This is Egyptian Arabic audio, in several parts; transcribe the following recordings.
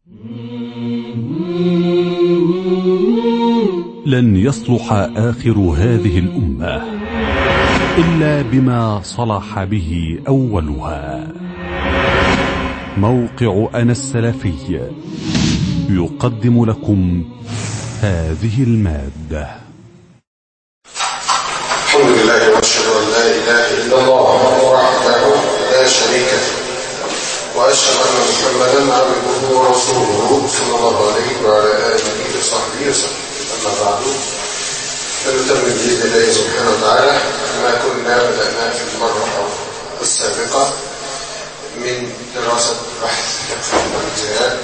لن يصلح آخر هذه الأمة إلا بما صلح به أولها موقع أنا السلفي يقدم لكم هذه المادة الحمد لله واشهد ان لا اله الا الله وحده لا شريك له واشهد ان محمدا عبده ورسوله صلى الله عليه وعلى اله وصحبه وسلم اما بعد فنتمم باذن الله سبحانه وتعالى ما كنا بدانا في المره السابقه من دراسه بحث فقه الجهاد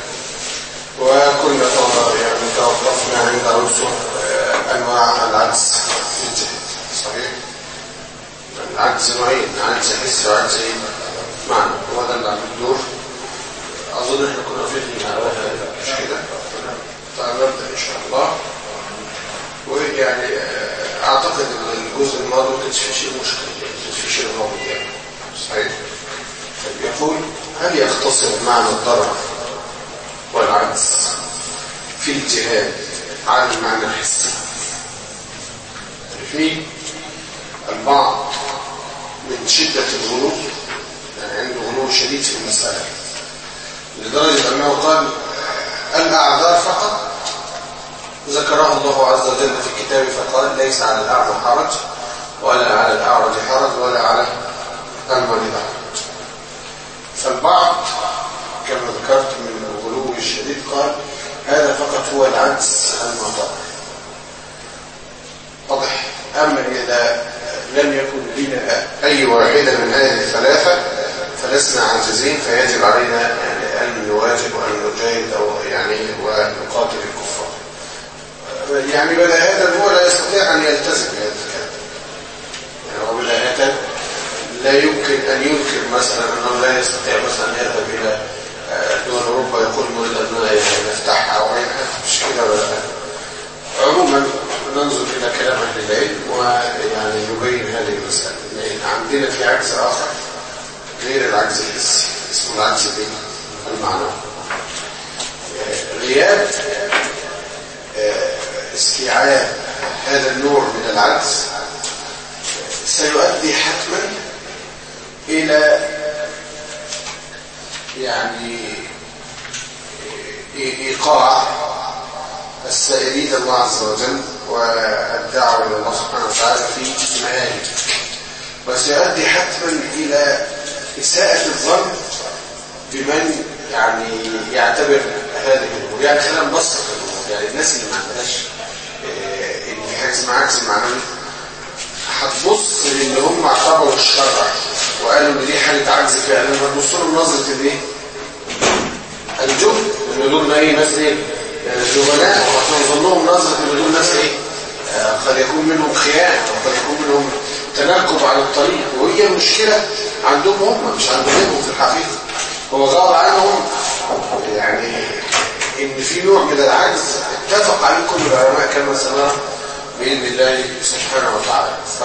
وكنا يعني توقفنا عند عنصر انواع العجز في الجهاد صحيح العجز نوعين عجز حسي وعجز ايه معنى هو ده اللي عم الدور اظن احنا كنا فيه على هذا مش كده تعال نبدا ان شاء الله ويعني اعتقد ان الجزء الماضي ما كانش فيه شيء مشكل ما كانش فيه شيء غامض يعني صحيح يقول هل يختصر معنى الضرر والعجز في الجهاد على المعنى الحسي في البعض من شدة الغلو يعني عنده غلو شديد في المسألة لدرجة أنه قال الأعذار فقط ذكرها الله عز وجل في كتابه فقال ليس على الأعمى حرج ولا على الأعرج حرج ولا على المريض حرج فالبعض كما ذكرت من الغلو الشديد قال هذا فقط هو العجز المطار واضح أما إذا لم يكن لنا أي واحدة من هذه الثلاثة فلسنا عاجزين فيجب علينا يعني أن نواجب وأن نجاهد أو يعني ونقاتل الكفار يعني بداهة هو لا يستطيع أن يلتزم بهذا الكلام يعني هو بداهة لا يمكن أن ينكر مثلا أنه لا يستطيع مثلا أن يذهب إلى دول أوروبا يقول نريد أن نفتحها أو مش كده ولا عموما ننظر إلى كلام أهل العلم ويعني يبين هذه المسألة لأن عندنا في عجز آخر غير العجز الحسي اسمه العجز المعنوي غياب استيعاب هذا النوع من العجز سيؤدي حتما إلى يعني إيقاع السائرين الله عز وجل والدعوة إلى الله سبحانه وتعالى في مهالك وسيؤدي حتما إلى إساءة الظن بمن يعني يعتبر هذه الأمور يعني خلينا نبسط الأمور يعني الناس اللي ما عندهاش اللي في عجز مع عجز معنوي هتبص للي هم اعتبروا الشرع وقالوا ان دي حاله عجز فعلا هتبص لهم نظره الايه؟ الجهد ان دول ايه ناس ايه؟ الجبناء وهتنظنهم نظره ان دول ناس ايه؟ آه قد يكون منهم خيانه وقد يكون منهم تنكب على الطريق وهي المشكله عندهم هم مش عندهم في الحقيقه هو غاب عنهم يعني ان في نوع من العجز اتفق عليه كل العلماء كما سنرى باذن الله سبحانه وتعالى ف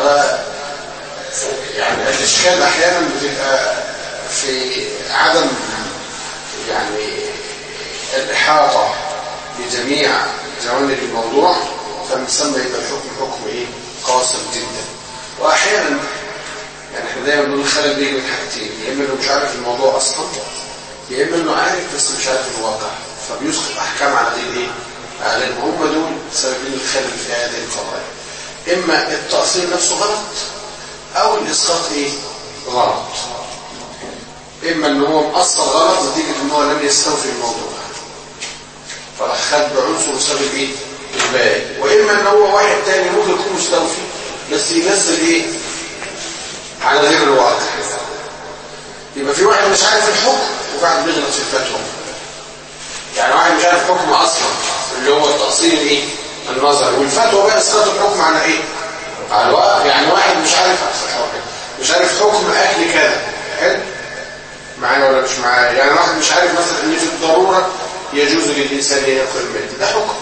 يعني الاشكال احيانا بتبقى في عدم يعني الاحاطه بجميع جوانب الموضوع فبنسمى يبقى الحكم حكم ايه قاصر جدا واحيانا يعني احنا دايما بنقول الخلل بيجي من حاجتين يا اما انه مش عارف الموضوع اصلا يا اما انه عارف بس مش عارف الواقع فبيسقط احكام على غير ايه لان هم دول سببين الخلل في هذه القضايا اما التاصيل نفسه غلط او الاسقاط ايه غلط اما ان هو مقصر غلط نتيجه ان هو لم يستوفي الموضوع فراح خد بعنصر وسبب ايه الباقي واما ان هو واحد تاني ممكن يكون مستوفي بس ينزل ايه على غير الواقع يبقى في واحد مش عارف الحكم وواحد بيغلط في الفتوى يعني واحد مش عارف حكم اصلا اللي هو التأصيل ايه النظر والفتوى بقى اسقاط الحكم على ايه على الواقع يعني واحد مش عارف مش عارف حكم اكل كذا حلو معايا ولا مش معايا يعني واحد مش عارف مثلا ان في الضروره يجوز للانسان ان ياكل الميت ده حكم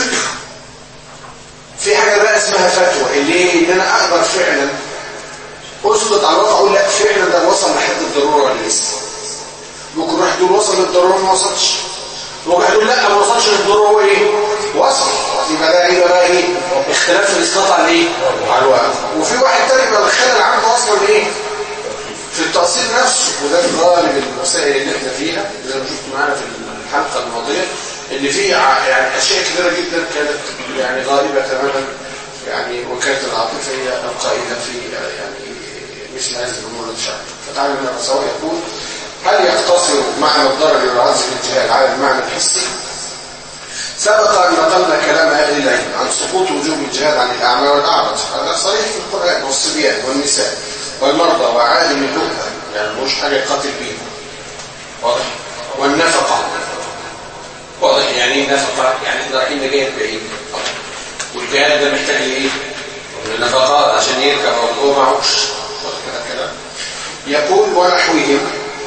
في حاجه بقى اسمها فتوى اللي ايه ان انا اقدر فعلا اسقط على الواقع اقول لا فعلا ده وصل لحد الضروره ولا لسه ممكن واحد يقول وصل للضروره ما وصلش وواحد يقول لا ما وصلش للدور هو ايه وصل يبقى ده ايه بقى ايه اختلاف في الاسقاط على ايه على الوقت وفي واحد تاني بقى الخلل عنده اصلا ايه في التأصيل نفسه وده غالب المسائل اللي احنا فيها زي ما شفتوا معانا في الحلقة الماضية اللي فيه ع- يعني أشياء كثيرة جدا كانت يعني غالبة تماما يعني وكانت العاطفة هي القائدة في يعني مثل هذه الأمور الشعب فتعالى من الرسول يقول هل يقتصر معنى الضرر والعز بالجهاد على المعنى الحسي؟ سبق أن نقلنا كلام أهل العلم عن سقوط وجوب الجهاد عن الأعمى والأعرج هذا صريح في القرآن والصبيان والنساء والمرضى وعالم الهدى يعني مش حاجة يقاتل بيها واضح والنفقة واضح يعني ايه نفقة يعني احنا رايحين نجاهد بعيد والجهاد ده محتاج لايه؟ نفقات عشان يركب هو معهوش واضح كده كلام يقول ونحوهم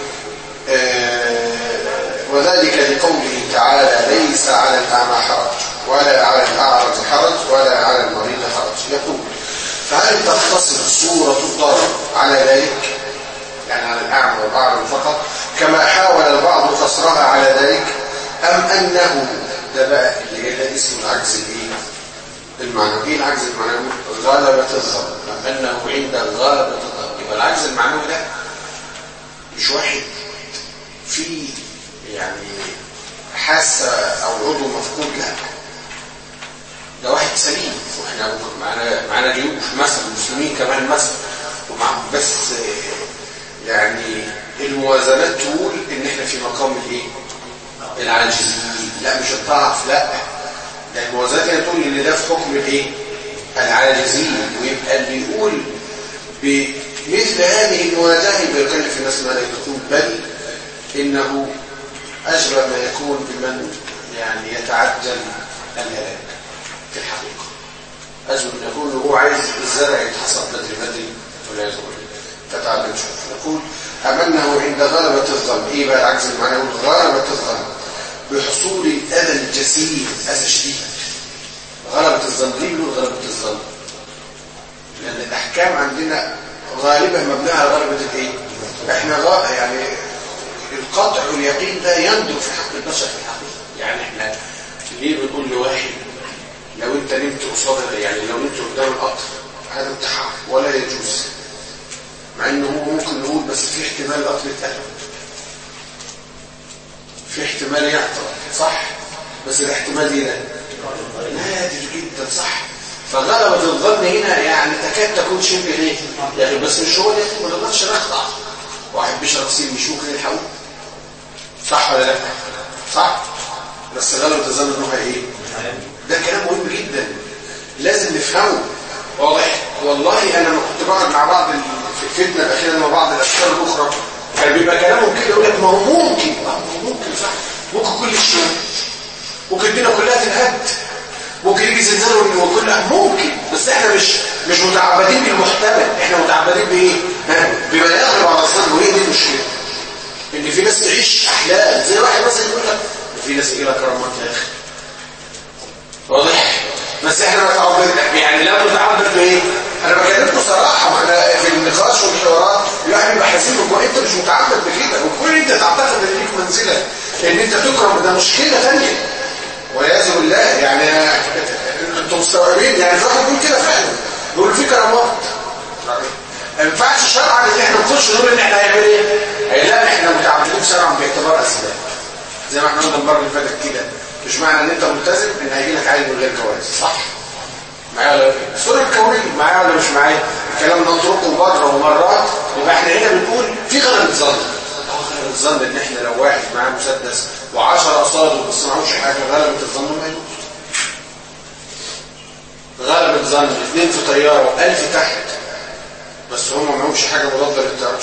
آه، وذلك لقوله تعالى ليس على الأعمى حرج ولا على الأعرج حرج ولا على المريض حرج يقول فهل تقتصر صورة الضرر على ذلك يعني على الأعمى والأعرج فقط كما حاول البعض قصرها على ذلك أم أنه ده بقى اللي ده اسم العجز الإيه؟ المعنوي إيه العجز المعنوي غلبة الظن أم أنه عند غلبة الظن يبقى العجز المعنوي ده مش واحد في يعني حاسة أو عضو مفقود لا ده واحد سليم واحنا معانا معانا جيوش مثلا المسلمين كمان مثلا ومعهم بس آه، يعني الموازنات تقول ان احنا في مقام الايه العاجزين لا مش الضعف لا ده الموازنات هي تقول ان ده في حكم الايه العاجزين ويبقى اللي يقول بمثل هذه المواجهه يبقى يكلف الناس ما لا يطيقون بل انه اشبه ما يكون بمن يعني يتعجل الهلاك في الحقيقه اشبه ما يكون هو عايز الزرع يتحصد بدري بدري والعياذ بالله فتعال نشوف نقول أم أنه عند غلبة الظن إيه بقى العكس المعنى يقول غلبة الظن بحصول الأذى الجسيم أذى شديد غلبة الظن ليه بنقول غلبة الظن؟ لأن الأحكام عندنا غالبا مبناها على غلبة الإيه؟ إحنا غا يعني القطع واليقين ده يندر في حق البشر في الحقيقة يعني إحنا ليه بنقول لواحد لو أنت نمت قصاد يعني لو نمت قدام القطر هذا انتحار ولا يجوز مع انه هو ممكن نقول بس في احتمال القطر يتقلب في احتمال يعطل صح بس الاحتمال دي ده نادر جدا صح فغلبة الظن هنا يعني تكاد تكون شبه ليه يعني بس مش هو اليقين ما نقدرش نخضع واحد بيشرب سين مش ممكن يلحقوه صح ولا لا صح بس غلبة الظن انه ايه ده كلام مهم جدا لازم نفهمه واضح والله انا ما كنت بقعد مع بعض في الفتنه الاخيره مع بعض الافكار الاخرى كان بيبقى كلامهم كده يقول لك ما هو ممكن ما هو ممكن صح ممكن كل شيء ممكن الدنيا كلها تنهد ممكن يجي زلزال وكل ممكن بس احنا مش مش متعبدين بالمحتمل احنا متعبدين بايه ها؟ بما يغلب على الظن وهي دي المشكله ان في ناس تعيش احلام زي واحد مثلا يقول لك في ناس يجي لها كرامات يا اخي واضح بس احنا متعبدين يعني لا متعبد بايه انا بكلمكم صراحه ما احنا في النقاش والحوارات الواحد بيبقى حزين وكون انت مش متعبد بكده وكون انت تعتقد ان ليك منزله ان انت تكرم ده مشكله ثانيه والعياذ بالله يعني انتم مستوعبين يعني في واحد بيقول كده فعلا بيقول في كرامات ما ينفعش شرعا ان احنا نخش نقول ان احنا هنعمل ايه؟ هي لا احنا متعبدين شرعا باعتبار اسباب زي ما احنا قلنا المره اللي فاتت كده مش معنى ان انت ملتزم ان هيجي لك عيل من غير جواز صح معايا ولا الصوره الكونيه معايا ولا مش معايا الكلام ده نطرقه بره ومرات يبقى احنا هنا بنقول في غلبة ظن غلبة الظن ان احنا لو واحد معاه مسدس و10 قصاده بس معهوش حاجه غلبة الظن ما يدوس غلبة ظن اثنين في طياره و1000 تحت بس هم معهمش حاجه مضاده للطيارات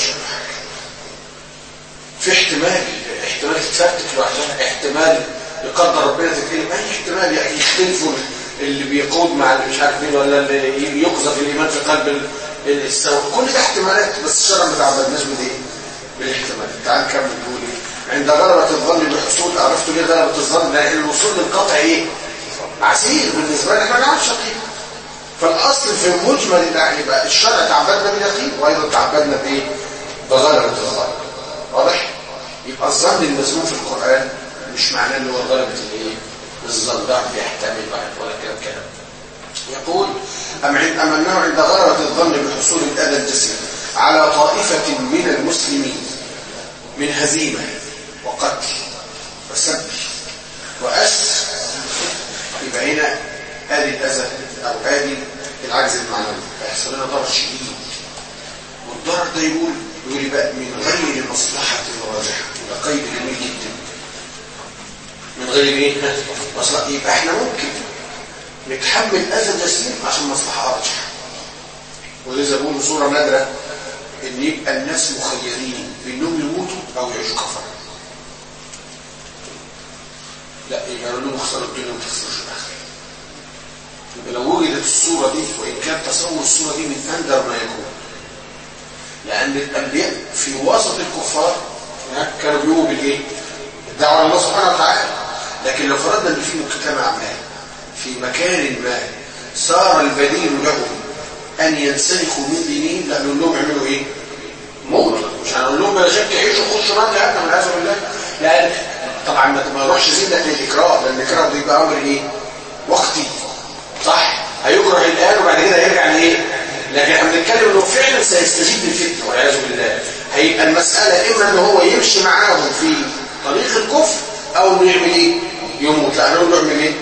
في احتمال احتمال تتفتت لوحدها احتمال يقدر ربنا تتكلم اي احتمال يعني يختلفوا اللي بيقود مع اللي مش عارف مين ولا اللي يقذف الايمان في قلب السوء كل ده احتمالات بس الشرع ما تعبدناش بالايه بالاحتمالات تعال نكمل نقول ايه عند غلبة الظن بحصول عرفتوا ليه غلبة الظن لان الوصول للقطع ايه عسير بالنسبه لك احنا ما نعرفش يقين فالاصل في مجمل يعني يبقى الشرع تعبدنا باليقين وايضا تعبدنا بايه بغلبة الظن واضح يبقى الظن المذموم في القران مش معناه ان هو غلبة الايه الظن ده بيحتمل ولا كلام كلام يقول أم عند أم أنه عند غلبة الظن بحصول الأذى الجسيم على طائفة من المسلمين من هزيمة وقتل وسب وأسر يبقى هنا آدي الأذى أو آدي العجز المعنوي هيحصل لنا ضرر شديد والضرر ده يقول يقول بقى من غير مصلحة راجحة يبقى قيد جميل جدا من غير ايه مصلحة يبقى احنا ممكن نتحمل اذى جسيم عشان مصلحة ارجح ولذا بقول بصورة نادرة ان يبقى الناس مخيرين بانهم يموتوا او يعيشوا كفر لا يبقى لهم اخسروا الدنيا وما تخسروش الاخره يبقى لو وجدت الصورة دي وإن كان تصور الصورة دي من أندر ما يكون لأن الأنبياء في وسط الكفار كانوا بيقوموا بالإيه؟ الدعوة لله سبحانه وتعالى لكن لو فرضنا أن في مجتمع ما في مكان ما صار البديل لهم أن ينسلخوا من دينهم لا نقول لهم اعملوا إيه؟ موت مش هنقول لهم بلا شك يعيشوا خشوا نار جهنم والعياذ بالله لأن طبعا ما يروحش زينة للإكراه لأن الإكراه ده يبقى أمر إيه؟ وقتي صح هيكره الآن وبعد كده هيرجع لإيه لكن احنا بنتكلم انه فعلا سيستجيب للفتنه والعياذ بالله هيبقى المسألة إما ان هو يمشي معاهم في طريق الكفر أو انه يعمل إيه يموت لا هنقول له اعمل إيه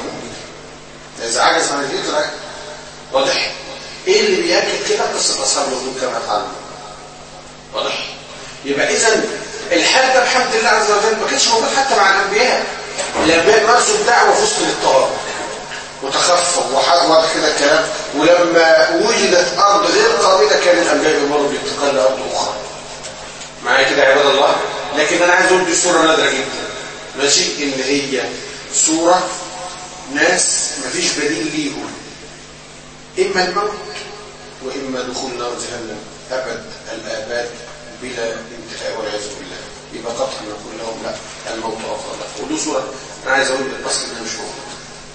إذا عجز عن الهجرة واضح إيه اللي بيأكد كده قصة أصحاب الوجود كما قال واضح يبقى إذا الحال ده بحمد الله عز وجل ما كانش موجود حتى مع الأنبياء الأنبياء مارسوا الدعوة في وسط الاضطراب وتخفض واضح كده الكلام ولما وجدت أرض غير قابلة كان الأنبياء يمروا بانتقال لأرض أخرى معايا كده عباد الله لكن أنا عايز أقول دي صورة نادرة جدا ماشي إن هي صورة ناس مفيش بديل ليهم إما الموت وإما دخول نار جهنم أبد الآباد بلا انتهاء والعياذ بالله يبقى قطعا نقول لهم لا الموت أفضل لك ودي صورة أنا عايز أقول الأصل إنها مش موجود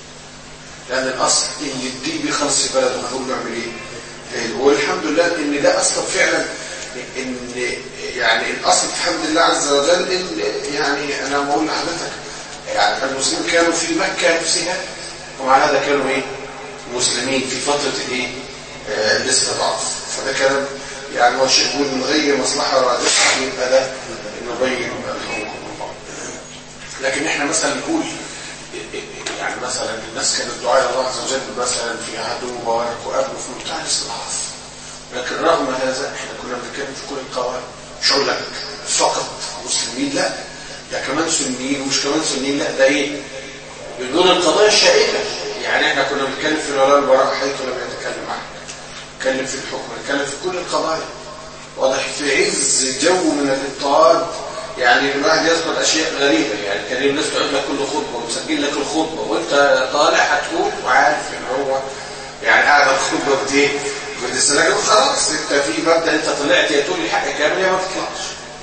لأن الأصل إن الدين بيخلص في بلده هنقول نعمل إيه والحمد لله إن ده أصلا فعلا إن يعني الأصل الحمد لله عز وجل إن يعني أنا بقول لحضرتك يعني المسلمين كانوا في مكة نفسها ومع هذا كانوا إيه مسلمين في فترة الإيه آه الاستضعاف فده كلام يعني هو شيء يقول من غير مصلحة راجحة يبقى ده نبين الحكم الله لكن احنا مثلا نقول يعني مثلا الناس كانت دعاء الله عز وجل مثلا في عهد مبارك وقبله في منتهى الاستضعاف لكن رغم هذا احنا كنا بنتكلم في كل القواعد مش هقول لك فقط مسلمين لا ده كمان سنيين ومش كمان سنيين لا ده ايه بدون القضايا الشائكه يعني احنا كنا بنتكلم في الولاء البراء حيث لم يتكلم عنه نتكلم في الحكم نتكلم في كل القضايا واضح في عز جو من الاضطهاد يعني الواحد يذكر اشياء غريبه يعني كان الناس تقول لك كل خطبه وتسجل لك الخطبه وانت طالع هتقول وعارف ان هو يعني قاعد الخطبه بايه بتستنى خلاص انت في مبدا انت طلعت يا تقول الحق كامل يا ما تطلعش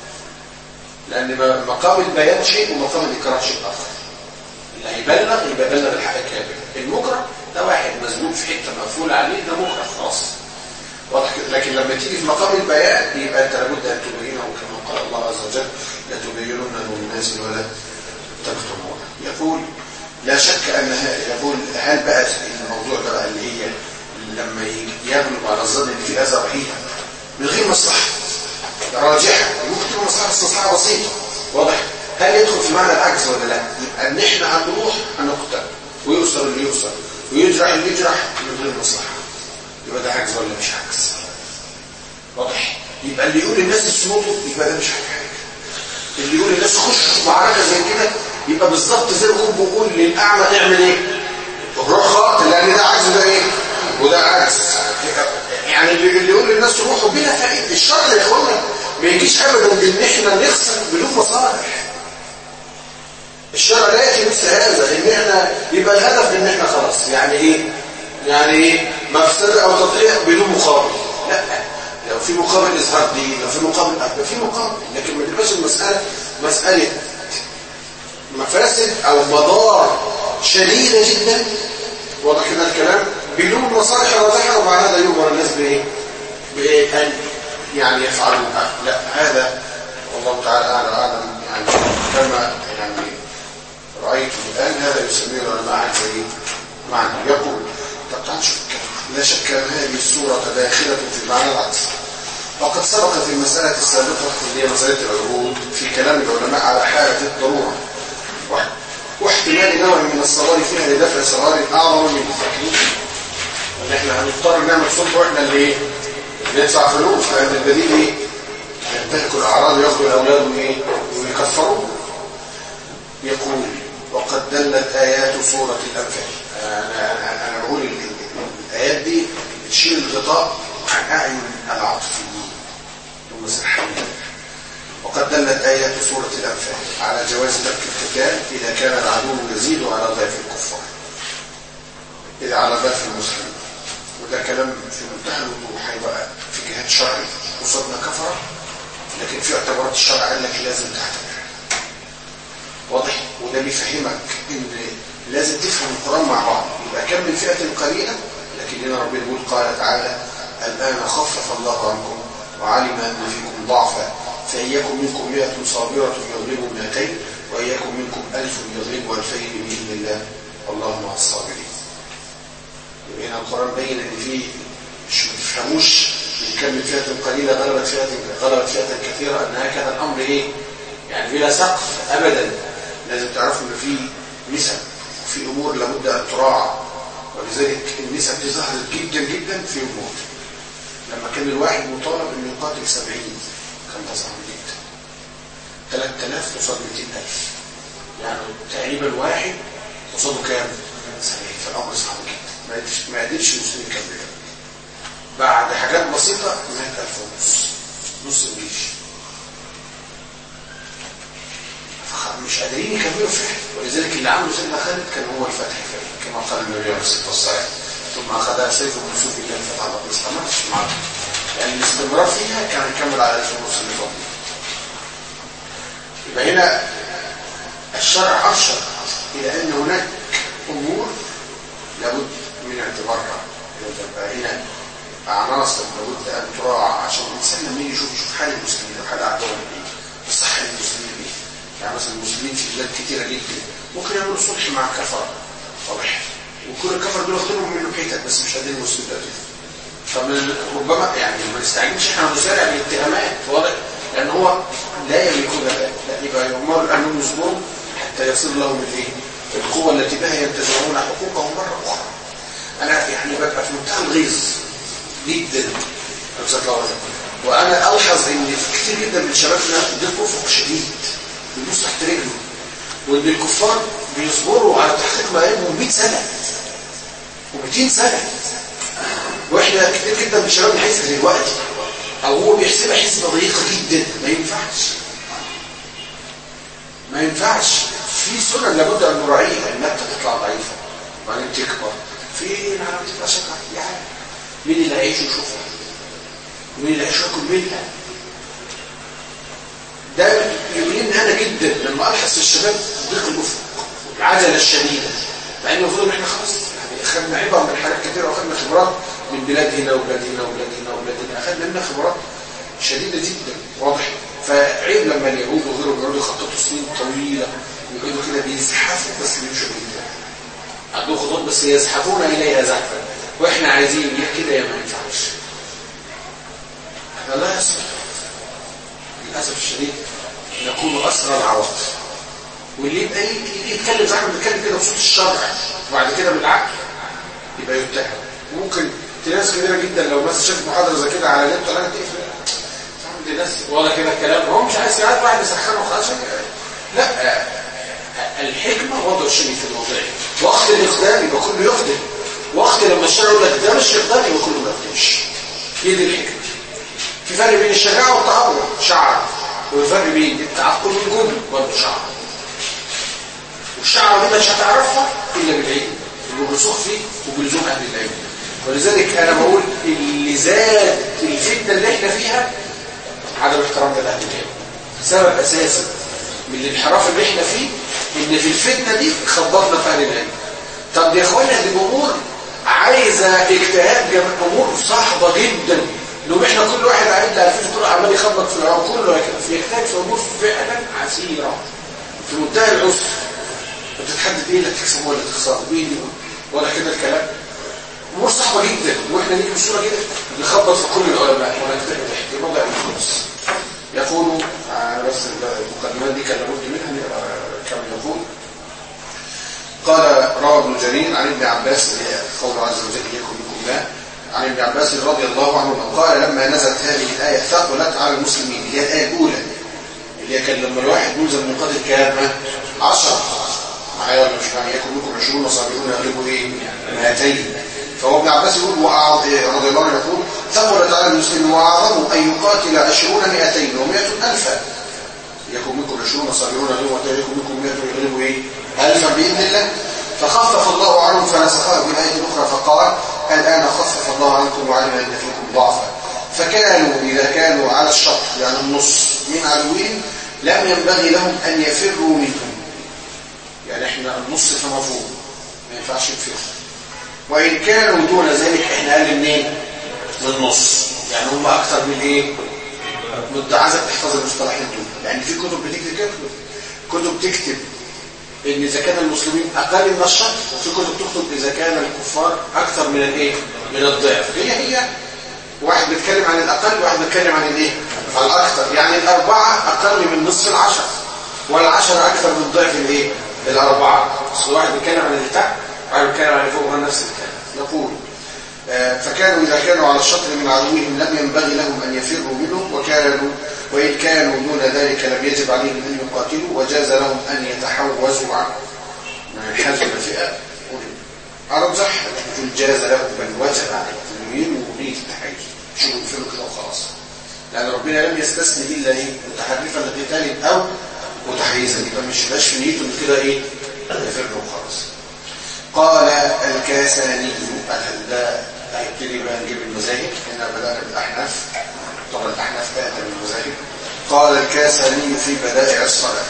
لان مقام البيان شيء ومقام الاكراه شيء اخر اللي هيبلغ يبقى بلغ الحق كامل المكره ده واحد مزنوق في حته مقفول عليه ده مكره خلاص واضح كده لكن لما تيجي في مقام البيان يبقى انت لابد ان تبينه كما قال الله عز وجل لتبينونه للناس ولا تكتمونه يقول لا شك ان يقول هل بقى الموضوع ده بقى اللي هي لما يبلغ على الظن ان في اذى رهيب من غير مصلحه راجحه ممكن تكون مصلحه بس مصلحه بسيطه واضح هل يدخل في معنى العجز ولا لا يبقى ان احنا هنروح هنقتل ويؤسر اللي يؤسر ويجرح اللي يجرح من غير مصلحه يبقى ده عجز ولا مش عجز واضح يبقى اللي يقول للناس اسمطوا يبقى ده مش حاجه اللي يقول للناس خش معركه زي كده يبقى بالظبط زي ما هو بيقول للاعمى اعمل ايه روح خاطر لان ده عجز وده ايه وده عجز يعني اللي يقول للناس روحوا بلا فائده الشر يا اخوانا ما يجيش ابدا بان احنا نخسر بدون مصالح الشرع لا ياتي مثل هذا ان احنا يبقى الهدف ان احنا خلاص يعني ايه يعني ايه مفسده او تضييع بدون مقابل لا لو في مقابل اظهار دين لو في مقابل أهل في مقابل لكن ما تبقاش المساله مساله مفاسد او مضار شديده جدا واضح كده الكلام بدون مصالح راجحه وبعد هذا يؤمر الناس بايه؟ بايه ان يعني يفعلوا لا هذا والله تعالى اعلم اعلم يعني كما يعني رأيته الآن هذا يسميه العلماء عن زي معنى يقول طب تعال نشوف لا شك أن هذه السورة داخلة في معنى العكس وقد سبق في المسألة السابقة اللي هي مسألة العهود في كلام العلماء على حالة الضرورة واحتمال نوع من الصغار فيها لدفع صغار أعظم من التكليف ان احنا هنضطر نعمل صلح واحنا اللي ايه ندفع فلوس لان البديل ايه ينتهكوا الاعراض وياخدوا الاولاد وايه ويكفروا يقول وقد دلت ايات سوره الانفال انا انا انا بقول الايات دي بتشيل الغطاء عن اعين العاطفيين ثم سرحانين وقد دلت آيات سورة الأنفال على جواز ترك القتال إذا كان العدو يزيد على ضعف الكفار إذا على ضعف المسلمين وده كلام في منتهى الوضوح هيبقى في جهات شرعي قصادنا كفرة لكن في اعتبارات الشرع قال لك لازم تعتبر واضح وده بيفهمك ان لازم تفهم القرآن مع بعض يبقى كم من فئة قليلة لكن هنا ربنا يقول قال تعالى الآن خفف الله عنكم وعلم أن فيكم ضعفا فإياكم منكم مئة صابرة يغلبوا مئتين وإياكم منكم ألف يغلبوا ألفين بإذن الله والله مع الصابرين يبقى هنا القرآن بين ان في مش ما تفهموش ان كان من فئة قليلة غلبت فئة غلبت فئة كثيرة ان هكذا الامر ايه يعني بلا سقف ابدا لازم تعرفوا ان في نسب وفي امور لابد ان تراعى ولذلك النسب دي ظهرت جدا جدا في امور لما كان الواحد مطالب انه يقاتل 70 كان ده صعب جدا 3000 قصاد 200000 يعني تقريبا واحد قصاده كام 70 فالامر صعب جدا ما قدرش ما قدرش المسلمين يكملوا بعد حاجات بسيطة مات ألف ونص نص الجيش مش قادرين يكملوا فعلا ولذلك اللي عمله سيدنا خالد كان هو الفتح فعلا كما قال النبي عليه الصلاة والسلام ثم أخذها سيف من سيوف الله فتح الله ما استمرش معاه يعني الاستمرار فيها كان يكمل على ألف ونص اللي فضل يبقى هنا الشرع أرشد إلى أن هناك أمور لابد من اعتبارها تبقى هنا عناصر لابد ان تراعى عشان الانسان لما يجي يشوف يشوف حال المسلمين وحال اعدائهم ايه الصح المسلمين ايه يعني مثلا المسلمين في بلاد كتيره جدا ممكن يعملوا صلح مع الكفره واضح وكل الكفره دول واخدينهم منهم حتت بس مش قادرين المسلمين ده فمن ربما يعني ما نستعجلش احنا نسارع بالاتهامات واضح لان هو لا يملكون ذلك لا يبقى يؤمر انهم يصبروا حتى يصل لهم الايه القوة التي بها ينتزعون حقوقهم مرة أخرى أنا يعني ببقى في منتهى الغيظ جدا وأنا ألحظ إن كتير جدا من شبابنا ضد أفق شديد بيبص تحت رجله وإن الكفار بيصبروا على تحقيق مهامهم 100 سنة و200 سنة وإحنا كتير جدا من شبابنا حسب دلوقتي أو هو بيحسبها حسبة ضيقة جدا ما ينفعش ما ينفعش في سنن لابد ان نراعيها النبته تطلع ضعيفه وبعدين تكبر في العالم تبقى شكرا يعني مين اللي هيعيش يشوفها مين اللي هيعيش ياكل منها ده يؤلمني انا جدا لما الحس الشباب ضيق الافق العجله الشديده مع ان المفروض ان احنا خلاص يعني اخذنا عبر من حاجات كثيره واخذنا خبرات من بلاد هنا وبلاد هنا وبلاد هنا وبلاد هنا اخذنا منها خبرات شديده جدا واضح فعيب لما اليهود وغيرهم يقعدوا يخططوا سنين طويله يقعدوا كده بيزحفوا بس بيمشوا بالله عندهم خطوط بس يزحفون اليها زحفا واحنا عايزين ليه كده يا ما ينفعش هذا لا يصلح للاسف الشديد نكون اسرى العواطف واللي يبقى اللي يتكلم زي ما بنتكلم كده بصوت الشرع وبعد كده بالعقل يبقى يتهم ممكن ناس كبيره جدا لو مثلا شافت محاضره زي كده على النت ولا تقفل دي ناس ولا كده الكلام هو مش عايز ساعات واحد يسخنه وخلاص لا الحكمة وضع الشيء في الموضوع وقت الإخدام يبقى كله يخدم وقت لما الشرع يقول لك ده مش إخدام يبقى كله ما يخدمش هي دي الحكمة في فرق بين الشجاعة والتعور شعر والفرق بين التعقل والجبن برضه شعر والشعر دي مش هتعرفها إلا بالعلم وبالرسوخ فيه وبلزوم أهل العلم ولذلك أنا بقول اللي زاد الفتنة اللي احنا فيها عدم احترام لأهل العلم سبب أساسي من الانحراف اللي احنا فيه ان في الفتنة دي خبطنا في اهل العلم طب يا اخوانا دي امور عايزة اجتهاد جميع امور صعبة جدا لو احنا كل واحد قاعد على فكرة طول عمال يخبط في العام كله كده في يحتاج في امور فعلا عسيرة في منتهى العسر ايه اللي تكسب ولا تخسر مين اللي ولا كده الكلام امور صعبه جدا واحنا نيجي بصوره كده نخبط في كل العلماء ونكتب تحت موضع الخمس يقول انا بس المقدمات دي كان لابد منها نقرا كم يقول قال روى ابن جرير عن ابن عباس قول عز وجل يكن بكم لا عن ابن عباس رضي الله عنه قال لما نزلت هذه الآية ثقلت على المسلمين هي الآية الأولى اللي هي كان لما الواحد ملزم من قتل كام 10 معايا ولا مش معايا يكن منكم 20 صابرون يغلبوا ايه 200 فهو ابن عباس يقول وأعظ رضي الله عنه يقول ثقلت على المسلمين وأعظموا أن يقاتل 20 200 و100 ألفا يكن منكم 20 صابرون يغلبوا 200 يكن منكم 100 يغلبوا ايه ألفا بإذن الله فخفف الله عنهم فنسخها بالآية الأخرى فقال الآن خفف الله عنكم وعلم أن فيكم ضعفا فكانوا إذا كانوا على الشط يعني النص من عدوين لم ينبغي لهم أن يفروا منهم يعني احنا النص كما فوق ما ينفعش نفر وإن كانوا دون ذلك احنا قال منين من النص يعني هم أكثر من ايه من عايزك تحفظ المصطلحين دول يعني في كتب بتكتب كده كتب تكتب ان اذا كان المسلمين اقل من الشرط وفي كتب تكتب اذا كان الكفار اكثر من الايه من الضعف هي هي واحد بيتكلم عن الاقل وواحد بيتكلم عن الايه عن الاكثر يعني الاربعه اقل من نصف العشر والعشر اكثر من ضعف الايه الاربعه اصل واحد بيتكلم عن اللي تحت واحد بيتكلم عن اللي فوق نفس الكلام يقول آه فكانوا اذا كانوا على الشطر من عدوهم لم ينبغي لهم ان يفروا منهم وكانوا وإن كانوا دون ذلك لم يجب عليهم أن يقاتلوا وجاز لهم أن يتحوزوا عنه من حزم الفئة أرجح يقول جاز لهم بل وجب عليهم ينوي نية التحيز شو يفروا كده وخلاص لأن ربنا لم يستثني إلا إيه متحرفا لقتال أو متحيزا يبقى مش باش في نيته كده إيه يفروا وخلاص قال الكاساني ده هيبتدي بقى نجيب المذاهب هنا بدأنا بالأحناف طبعا الأحناف بقى من المذاهب قال الكاساني في بدائع الصلاة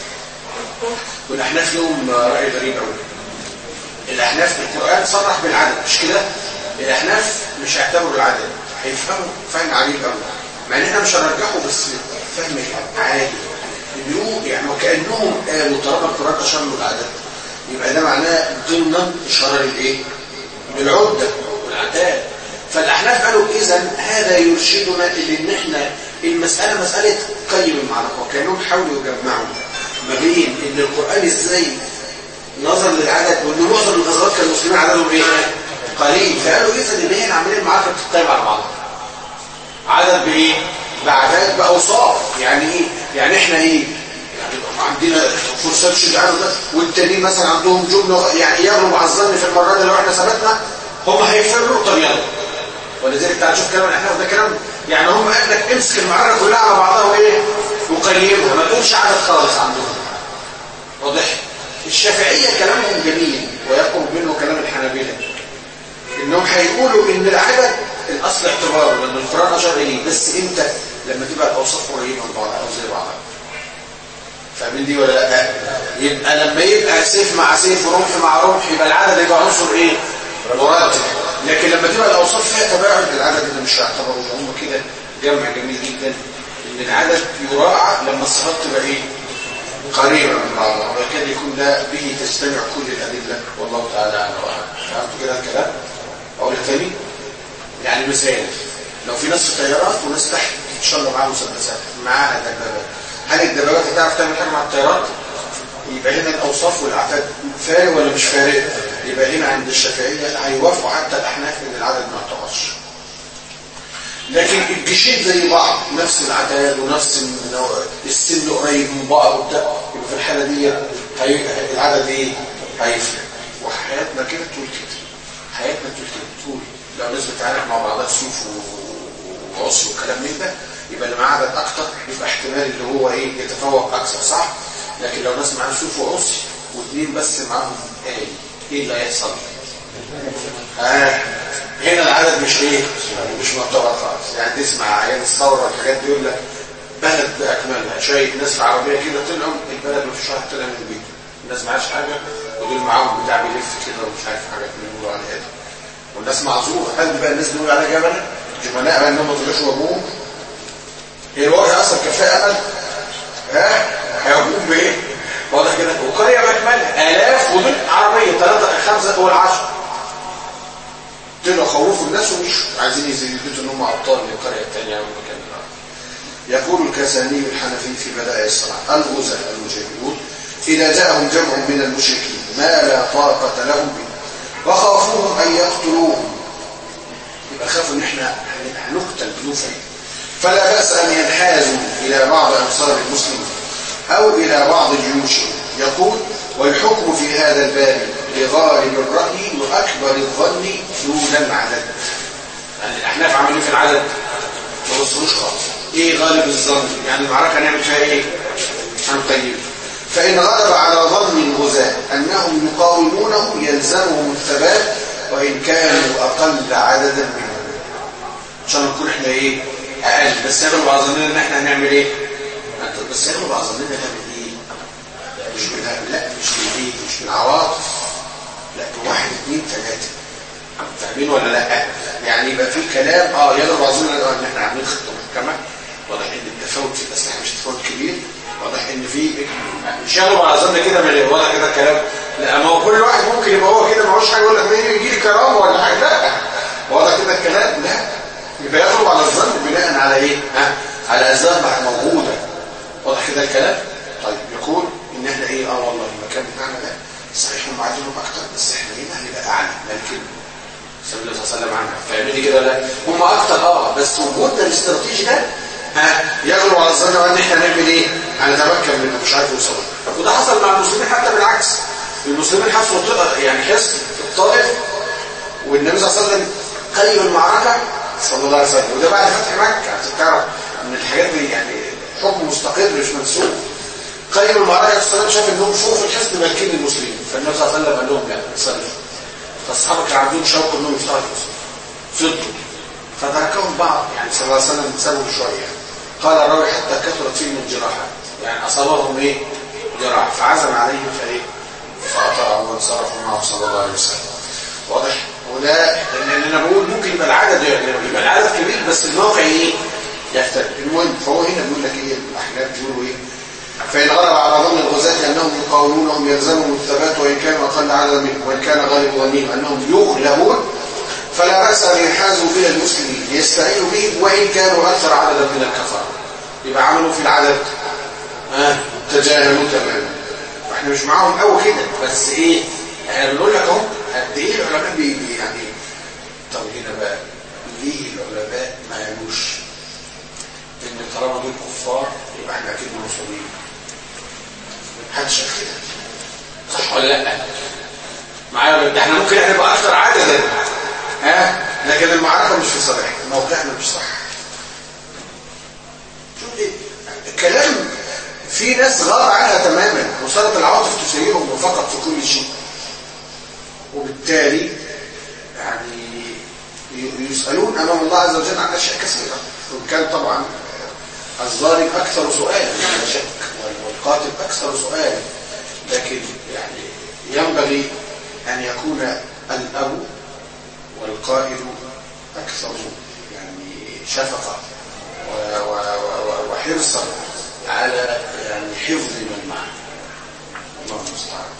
والأحناف لهم رأي غريب قوي الأحناف في القرآن صرح بالعدد مش كده الأحناف مش هيعتبروا العدد هيفهموا فهم عجيب قوي مع ان احنا مش هنرجحه بس فهم عادي بيقولوا يعني وكأنهم قالوا طالما القرآن أشار له العدد يبقى ده معناه ضمنا إشارة للإيه؟ للعدة والعداد فالأحناف قالوا إذا هذا يرشدنا إلى إن إحنا المسألة مسألة قيم المعركة وكأنهم حاولوا يجمعوا ما بين إن القرآن إزاي نظر للعدد وإن معظم الغزوات كان المسلمين عددهم إيه؟ قليل فقالوا إذا إن هي العملية المعركة بتتقيم على بعضها عدد بإيه؟ بعدد بأوصاف يعني إيه؟ يعني إحنا إيه؟ يعني عندنا فرصات شجعان وده والتانيين مثلا عندهم جملة يعني يغلب على الظن في المرة دي لو إحنا ثبتنا هم هيفروا طريقهم ولذلك تعال شوف كلام الاحناف ده كلام يعني هم قال لك امسك المعركه كلها على بعضها وايه وقيمها ما تقولش عدد خالص عندهم واضح الشافعيه كلامهم جميل ويقوم منه كلام الحنابلة انهم هيقولوا ان العدد الاصل اعتباره لان القران اشار اليه بس امتى لما تبقى الاوصاف قريبه من بعضها او زي بعضها فاهمين دي ولا لا يبقى لما يبقى سيف مع سيف ورمح مع رمح يبقى العدد يبقى عنصر ايه مرتب لكن لما تبقى الاوصاف فيها تباعد العدد ده مش هيعتبروا هم كده جمع جميل جدا ان العدد يراعى لما الصفات تبقى ايه قريبه من بعضها وكان يكون ده به تجتمع كل الادله والله تعالى اعلم فهمتوا كده الكلام اقول تاني يعني مثال لو في ناس في طيارات وناس تحت ان شاء الله معاها مسدسات معاها دبابات هل الدبابات هتعرف تعمل حاجه مع الطيارات يبقى هنا الاوصاف والاعداد فارق ولا مش فارق يبقى هنا عند الشافعيه هيوافقوا حتى الاحناف ان العدد ما يعتبرش لكن الجيشين زي بعض نفس العدد ونفس السن قريب من بعض وبتاع يبقى في الحاله دي هي... العدد ايه هيفرق وحياتنا كده تقول كده حياتنا تقول كده تقول لو ناس بتعارك مع بعضها سيوف وعصي والكلام من ده يبقى اللي معاه عدد اكتر يبقى احتمال اللي هو ايه يتفوق اكثر صح لكن لو ناس معاهم سيوف وعصي واثنين بس معاهم ايه ايه اللي هيحصل آه. هنا العدد مش ايه مش معتبر خالص يعني تسمع ايام الثوره والحاجات دي يقول لك بلد باكملها شايف ناس في عربيه كده طلعوا البلد ما فيش واحد طلع من البيت الناس معاش حاجه ودول معاهم بتاع بيلف كده ومش عارف حاجات اللي بيقولوا عليها دي والناس معذوره هل بقى الناس بيقولوا عليها جبنه جبناء بقى انهم ما طلعوش وابوهم هي الواقع اصلا كان فيها امل ها هيقوم بايه واضح كده وقريه باكملها الاف مدن عربية ثلاثة خمسة والعشر طلعوا خوفوا الناس ومشوا عايزين يثبتوا ان هم ابطال للقريه الثانيه او المكان يقول الكساني الحنفي في بدائع الصلاة الغزاة المجاهدون إذا جاءهم جمع من المشركين ما لا طاقة لهم به وخافوهم أن يقتلوهم يبقى خافوا ان احنا هنقتل بنوفا فلا بأس أن ينحازوا إلى بعض أنصار المسلمين أو إلى بعض جيوشهم يقول والحكم في هذا الباب لغالب الرأي وأكبر الظن دون العدد يعني الأحناف عملوا في العدد ما وصلوش خالص إيه غالب الظن يعني المعركة نعمل فيها إيه هنقيم فإن غلب على ظن الغزاة أنهم يقاومونهم يلزمهم الثبات وإن كانوا أقل عددا منهم عشان نكون إحنا إيه أقل بس يغلب على ظننا إن إحنا هنعمل إيه بس يغلب على ظننا نعمل إيه مش بالهبل لا مش بالايه مش بالعواطف لا بواحد اثنين ثلاثة فاهمين ولا لا يعني يبقى في كلام اه يضرب اظن ان احنا عاملين خطه محكمه واضح ان التفاوت في الاسلحه مش تفاوت كبير واضح ان في مش يغلب على ظن كده من واضح كده كلام لا ما هو كل واحد ممكن يبقى هو كده معهوش حاجه يقول لك مين يجي لي كرامه ولا حاجه لا واضح كده الكلام لا يبقى يغلب على الظن بناء على ايه ها على اسباب موجوده واضح كده الكلام طيب يقول ان احنا ايه اه والله المكان بتاعنا ده صحيح هم عايزينهم اكتر بس احنا هنا هنبقى اعلى لكن صلى الله عليه وسلم عنها فاهمين كده لا هم اكتر اه بس وجودنا الاستراتيجي ده ها يغلب على الظن ان احنا هنعمل ايه هنتمكن منه مش عارف يوصل وده حصل مع المسلمين حتى بالعكس المسلمين حصلوا يعني حصن في الطائف والنبي صلى الله عليه وسلم قيم المعركه صلى الله عليه وسلم وده بعد فتح مكه عشان تعرف ان الحاجات دي يعني حكم مستقر مش منسوب قيم المعركة السلام شاف انهم فوق في الحصن مالكين المسلمين فالنبي صلى الله عليه وسلم قال لهم لا صلوا فالصحابة كانوا عندهم شوق انهم يفتحوا الحصن فضوا فتركهم بعض يعني صلى الله عليه وسلم سابهم شوية قال الراوي حتى كثرت فيهم الجراحات يعني اصابهم ايه جراح فعزم عليهم فايه فقطعوا وانصرفوا معه صلى الله عليه وسلم واضح وده لان انا بقول ممكن يبقى العدد يبقى العدد كبير بس الموقع ايه يختلف المهم فهو هنا بيقول لك ايه الاحناف بيقولوا ايه فإن غلب على ظن الغزاة أنهم يقاومونهم يلزمهم الثبات وإن كانوا أقل عددا منهم وإن كان غالب ظنهم أنهم يغلبون فلا بأس أن ينحازوا إلى المسلمين يستعينوا بهم وإن كانوا أكثر عددا من الكفار يبقى عملوا في العدد ها تجاهلوا تماما واحنا مش معاهم قوي كده بس ايه احنا بنقول لك اهو قد ايه العلماء بي يعني طب هنا بقى ليه العلماء ما قالوش ان طالما دول كفار يبقى احنا اكيد منصورين محدش شاف كده صح ولا لا معايا ده احنا ممكن نبقى اكثر عددا ها لكن المعركه مش في صالحنا موقعنا مش صح شوف ايه الكلام في ناس غاب عنها تماما وصارت العواطف تسيرهم فقط في كل شيء وبالتالي يعني يسألون أمام الله عز وجل عن أشياء كثيرة وكان طبعا الظالم أكثر سؤالا لا شك والقاتل أكثر سؤالا لكن يعني ينبغي أن يكون الأب والقائد أكثر يعني شفقة وحرصا على يعني حفظ من معه الله المستعان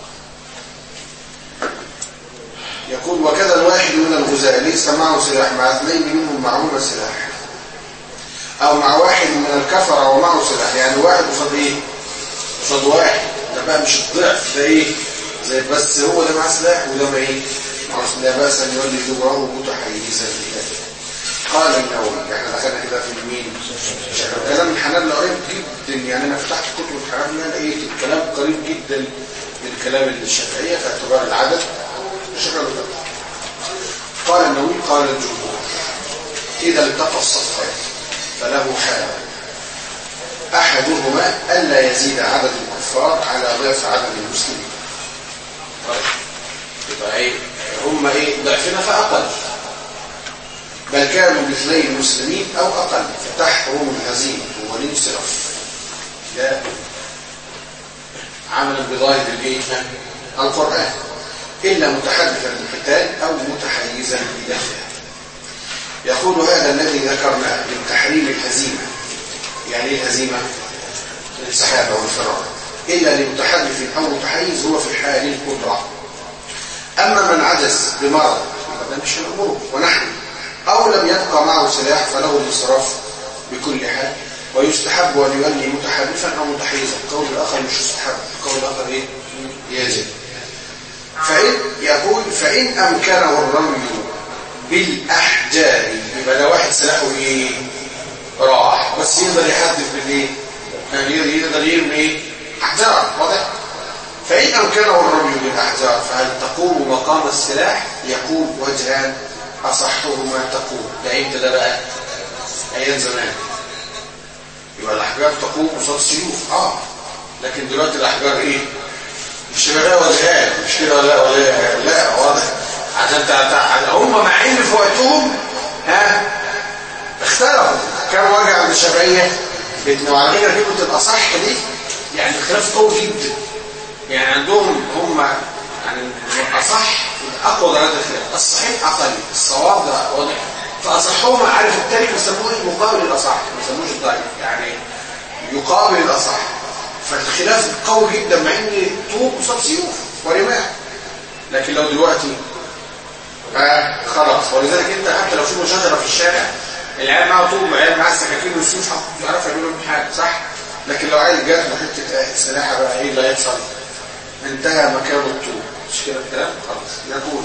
يقول وكذا الواحد من الغزاة ليس معه سلاح مع اثنين منهم معهما سلاح او مع واحد من الكفر ومعه سلاح يعني واحد قصاد ايه قصاد واحد ده بقى مش الضعف ده ايه زي بس هو ده معاه سلاح وده ما ايه معه لا باس ان يولي دبره متحيزا اليه قال النووي احنا دخلنا كده في المين كلام الحنابلة قريب جدا يعني انا فتحت كتب الحنابلة لقيت الكلام قريب جدا من كلام الشافعية في اعتبار العدد الشافعية قال النووي قال الجمهور اذا التقى الصفان فله حال احدهما الا يزيد عدد الكفار على ضعف عدد المسلمين طيب يبقى ايه هم ايه ضعفنا فاقل بل كانوا مثلي المسلمين أو أقل فتحرم الهزيمة والانصراف ده عملا بظاهر الايه القرآن إلا متحدثا بالقتال أو متحيزا بدفعه يقول هذا الذي ذكرناه من تحريم الهزيمة يعني ايه الهزيمة الانسحاب أو الفرار إلا لمتحرف أو متحيز هو في الحال القدرة أما من عجز بمرض ده مش الأمور ونحن أو لم يبقى معه سلاح فله الانصراف بكل حال ويستحب أن يولي متحرفا أو متحيزا قول الآخر مش يستحب قول الآخر إيه؟ يجب فإن يقول فإن أمكنه الرمي بالأحجار يبقى ده واحد سلاحه إيه؟ راح بس يقدر يحدث بالإيه؟ يعني يقدر يرمي إيه؟ أحجار واضح؟ فإن أمكنه الرمي بالأحجار فهل تقوم مقام السلاح؟ يقول وجهان أصحهما تقوم ده إمتى ده بقى؟ أيام زمان يبقى الأحجار تقوم قصاد السيوف آه لكن دلوقتي الأحجار إيه؟ مش شبابية ولا مش كده ولا ولا لا واضح عشان تع... هم مع ان في وقتهم ها اختلفوا كانوا راجع عند الشافعيه بيتنا وعلى فكره كلمه الاصح دي يعني الخلاف قوي جدا يعني عندهم هم يعني الاصح اقوى درجات الخلاف الصحيح اقل الصواب ده واضح فاصحهم عارف التاني بيسموه مقابل الاصح ما بيسموش الضعيف يعني يقابل الاصح فالخلاف قوي جدا مع ان طوب قصاد سيوف ورماح لكن لو دلوقتي آه خلاص ولذلك انت حتى لو شفنا شجره في الشارع العيال معاه طوب العيال معاه السكاكين والسيوف مش عارف يعملوا لهم حاجه صح لكن لو عيل جات له حته سلاحه بقى ايه اللي هيحصل انتهى مكان الطوب مش كده الكلام خلاص يقول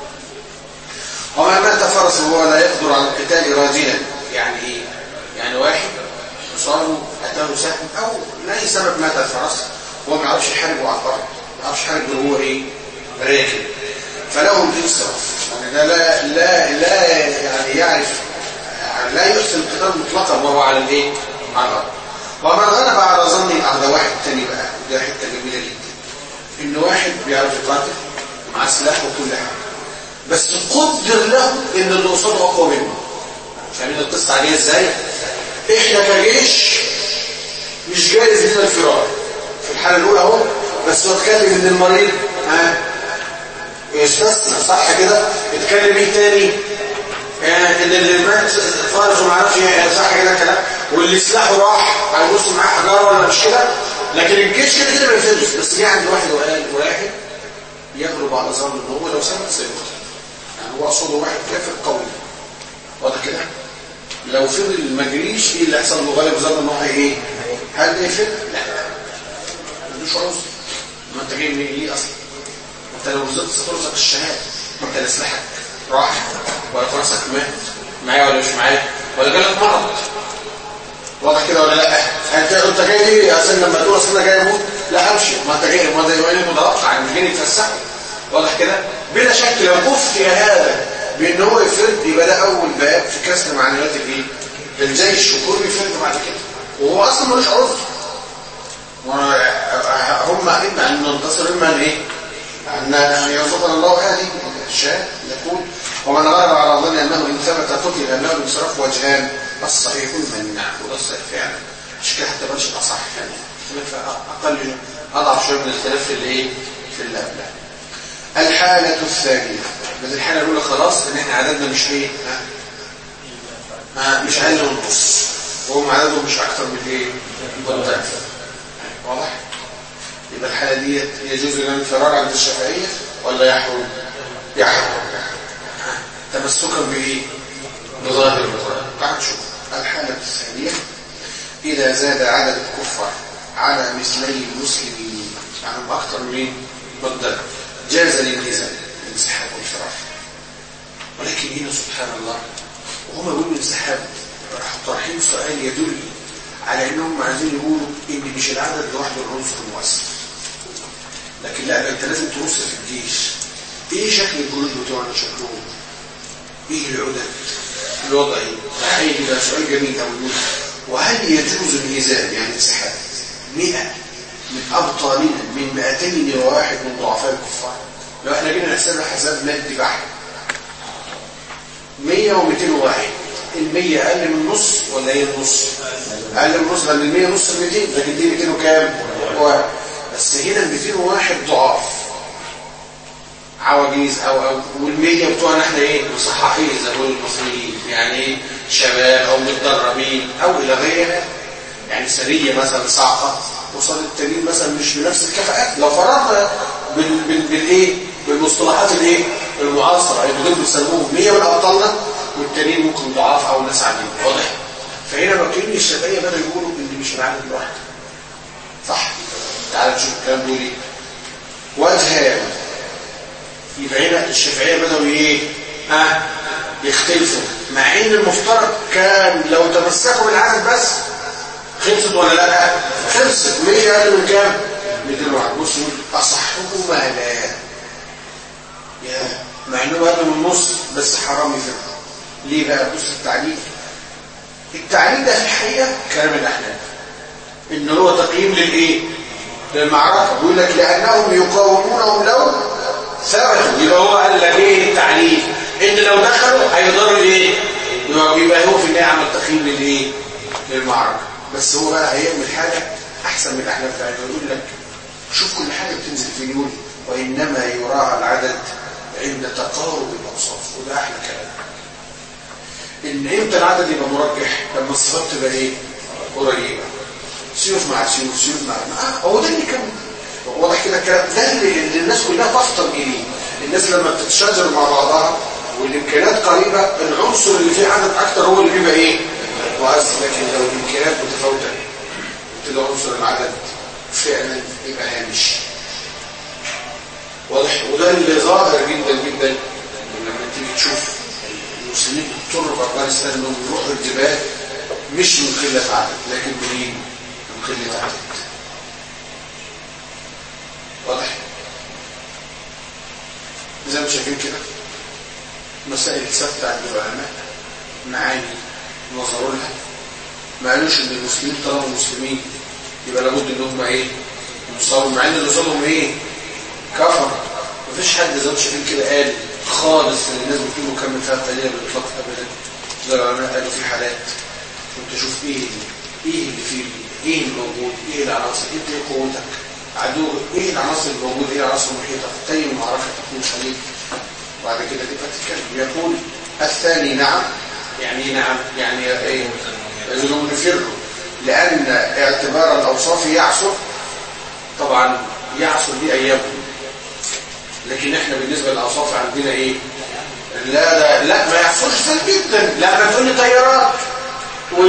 وما مات فرس وهو لا يقدر على القتال راجلا يعني ايه يعني واحد صاروا اتاه سهم او لاي سبب مات الفرس هو ما يعرفش يحارب على الارض ما يعرفش يحارب هو ايه راكب فله الانصراف يعني ده لا لا لا يعني يعرف يعني لا يحسن القتال مطلقا وهو على الايه على الارض ومن غلب على ظن ده واحد تاني بقى ده حته جميله جدا ان واحد بيعرف يقاتل مع سلاح وكل حاجه بس قدر له ان اللي قصاده اقوى منه فاهمين القصه عليها ازاي احنا كجيش مش جايز لنا الفرار في الحاله الاولى اهو بس هو اتكلم ان المريض ها يستثنى صح كده اتكلم ايه تاني يعني ان اللي مات فارس وما عرفش صح كده كلام واللي سلاحه راح هيبص معاه حجاره ولا مش كده لكن الجيش كده كده ما يفهمش بس جه عند واحد وقال واحد يغلب على ظن ان هو لو سمع سيقتل يعني هو قصده واحد كافر قوي واضح كده لو فضل ما جريش ايه اللي هيحصل له غالب ظن ان هو ايه هل يفر لا ملوش عذر ما انت جاي من ايه اصلا انت لو رزقت سترزق الشهاده انت لا سلاحك راح ولا فرسك مات معايا ولا مش معايا ولا جالك مرض واضح كده ولا لا انت انت جاي ليه عشان لما تقول اصل انا جاي اموت لا همشي ما انت جاي ما ده يبقى لي متوقع ان جاي يتفسح واضح كده بلا شك لو افتي هذا بان هو يفرد يبقى ده اول باب في كسر معنويات الايه الجيش وكل يفرد بعد كده وهو اصلا ملوش عذر هم اما ان ننتصر اما ان ايه ان يرزقنا الله هذه الشاء يقول ومن غلب على ظن انه ان ثبت قتل انه انصراف وجهان الصحيح المنع وده الصحيح فعلا مش كده حتى بلاش الاصح يعني اقل اضعف شويه من الاختلاف في الايه في اللي قبلها الحالة الثانية بس الحالة الأولى خلاص إن إحنا عددنا مش إيه؟ ها؟ ها مش أقل من نص وهم عددهم مش أكثر من إيه؟ من واضح؟ يبقى الحالة دي يجوز لنا الفرار عند الشافعية ولا يحرم؟ يحرم تمسكا بإيه؟ بظاهر الظاهر تعال نشوف الحالة الثانية إذا زاد عدد الكفار على مثلي المسلمين يعني أكثر من مقدار جاز للنزال الانسحاب والفرار ولكن هنا سبحان الله وهم يقولوا الانسحاب راحوا طرحين سؤال يدل على انهم عايزين يقولوا ان مش العدد لوحده العنصر المؤثر لكن لا انت لازم تبص في الجيش ايه شكل الجنود بتوعنا شكلهم ايه العدد الوضع ايه هيجي ده سؤال جميل قوي وهل يجوز النزال يعني انسحاب 100 من أبطالنا من 201 من ضعفاء الكفار لو احنا جينا نحسبها حساب مادي بحت 100 و201 ال 100 أقل من نص ولا هي النص؟ أقل من نص لأن ال 100 نص ال 200 لكن دي 200 وكام؟ واحد بس هنا ال 201 ضعاف عواجيز أو أو وال 100 بتوعنا احنا إيه؟ مصححين زي ما المصريين يعني إيه؟ شباب أو متدربين أو إلى غيرها يعني سرية مثلا صعقة قصاد التانيين مثلا مش بنفس الكفاءات لو فرضنا بال بال بالايه بالمصطلحات الايه المعاصره يعني دول بيسموهم 100 من ابطالنا والتانيين ممكن ضعاف او ناس عاديين واضح فهنا بقيين الشافعيه بدأوا يقولوا ان مش العدد لوحده صح تعال نشوف الكلام بيقول ايه وجهان يبقى هنا الشافعيه بدأوا ايه ها يختلفوا مع ان المفترض كان لو تمسكوا بالعدد بس خلصت ولا لا خلصت 100 اقل من كام 201 بص يقول اصحهما لا يا مع انه اقل من النص بس حرام يفرق ليه بقى بص التعليل التعليل ده في الحقيقه كلام الاحناف ان هو تقييم للايه للمعركه بيقول لك لانهم يقاومونهم لو ثبتوا يبقى هو قال لك ايه التعليل ان لو دخلوا هيقدروا ايه يبقى هو في النهايه عمل تقييم للايه للمعركه بس هو بقى هيعمل حاجه احسن من الاحناف بتاعته يقول لك شوف كل حاجه بتنزل في اليون وانما يراعى العدد عند تقارب الاوصاف وده احلى كلام ان امتى العدد يبقى مرجح لما الصفات تبقى ايه قريبه سيوف مع سيوف سيوف مع آه هو ده اللي كان واضح كده الكلام ده اللي, اللي الناس كلها تفطن اليه الناس لما بتتشاجر مع بعضها والامكانيات قريبه العنصر اللي فيه عدد اكتر هو اللي بيبقى ايه وعز لكن لو الامكانيات متفاوته ابتدى عنصر العدد فعلا يبقى هامش واضح وده اللي ظاهر جدا جدا لما تيجي تشوف المسلمين بيضطروا في افغانستان انهم يروحوا الجبال مش من قله عدد لكن منين؟ من قله عدد واضح زي ما شايفين كده مسائل ثابته عند العلماء معاني نظروا لها ما قالوش ان المسلمين طالما مسلمين يبقى لابد ان هم ايه يصابوا مع ان اللي صابهم ايه كفر مفيش حد زي ما شايفين كده قال خالص ان الناس بتقول مكمل فيها قليلا بالاطلاق ابدا زي العلماء قالوا في حالات وانت شوف ايه ايه اللي فيه ايه اللي موجود ايه العناصر انت ايه قوتك عدو ايه العناصر اللي موجوده ايه العناصر المحيطه تاني المعركه تكون خليل وبعد كده تبقى تتكلم يقول الثاني نعم يعني ايه نعم يعني ايه لازم نفر لان اعتبار الاوصاف يعصر طبعا يعصر دي ايامهم لكن احنا بالنسبه للاوصاف عندنا ايه لا لا لا ما يحصلش سهل جدا لا ما تقول لي طيارات و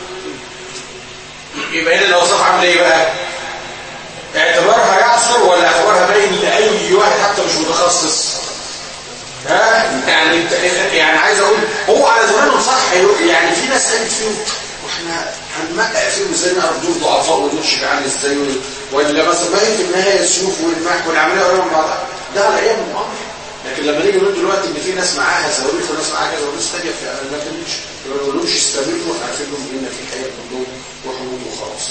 يبقى هنا الاوصاف عامله ايه بقى اعتبارها يعصر ولا اعتبارها باين لاي واحد حتى مش متخصص ها يعني انت يعني عايز اقول هو على زمانهم صح يعني في ناس قالت فيهم واحنا هنمقع فيهم ازاي نعرف دول ضعفاء ودول شجعان ازاي ولا مثلا ما هي في النهايه السيوف والمحك والعمليه قريبه من بعضها ده على ايام المؤامره لكن لما نيجي نقول دلوقتي ان في ناس معاها صواريخ وناس معاها كذا وناس ثانيه في ما كانوش ما بيقولوش استمروا عارفين لهم ان في حياه كلهم وحمود وخلاص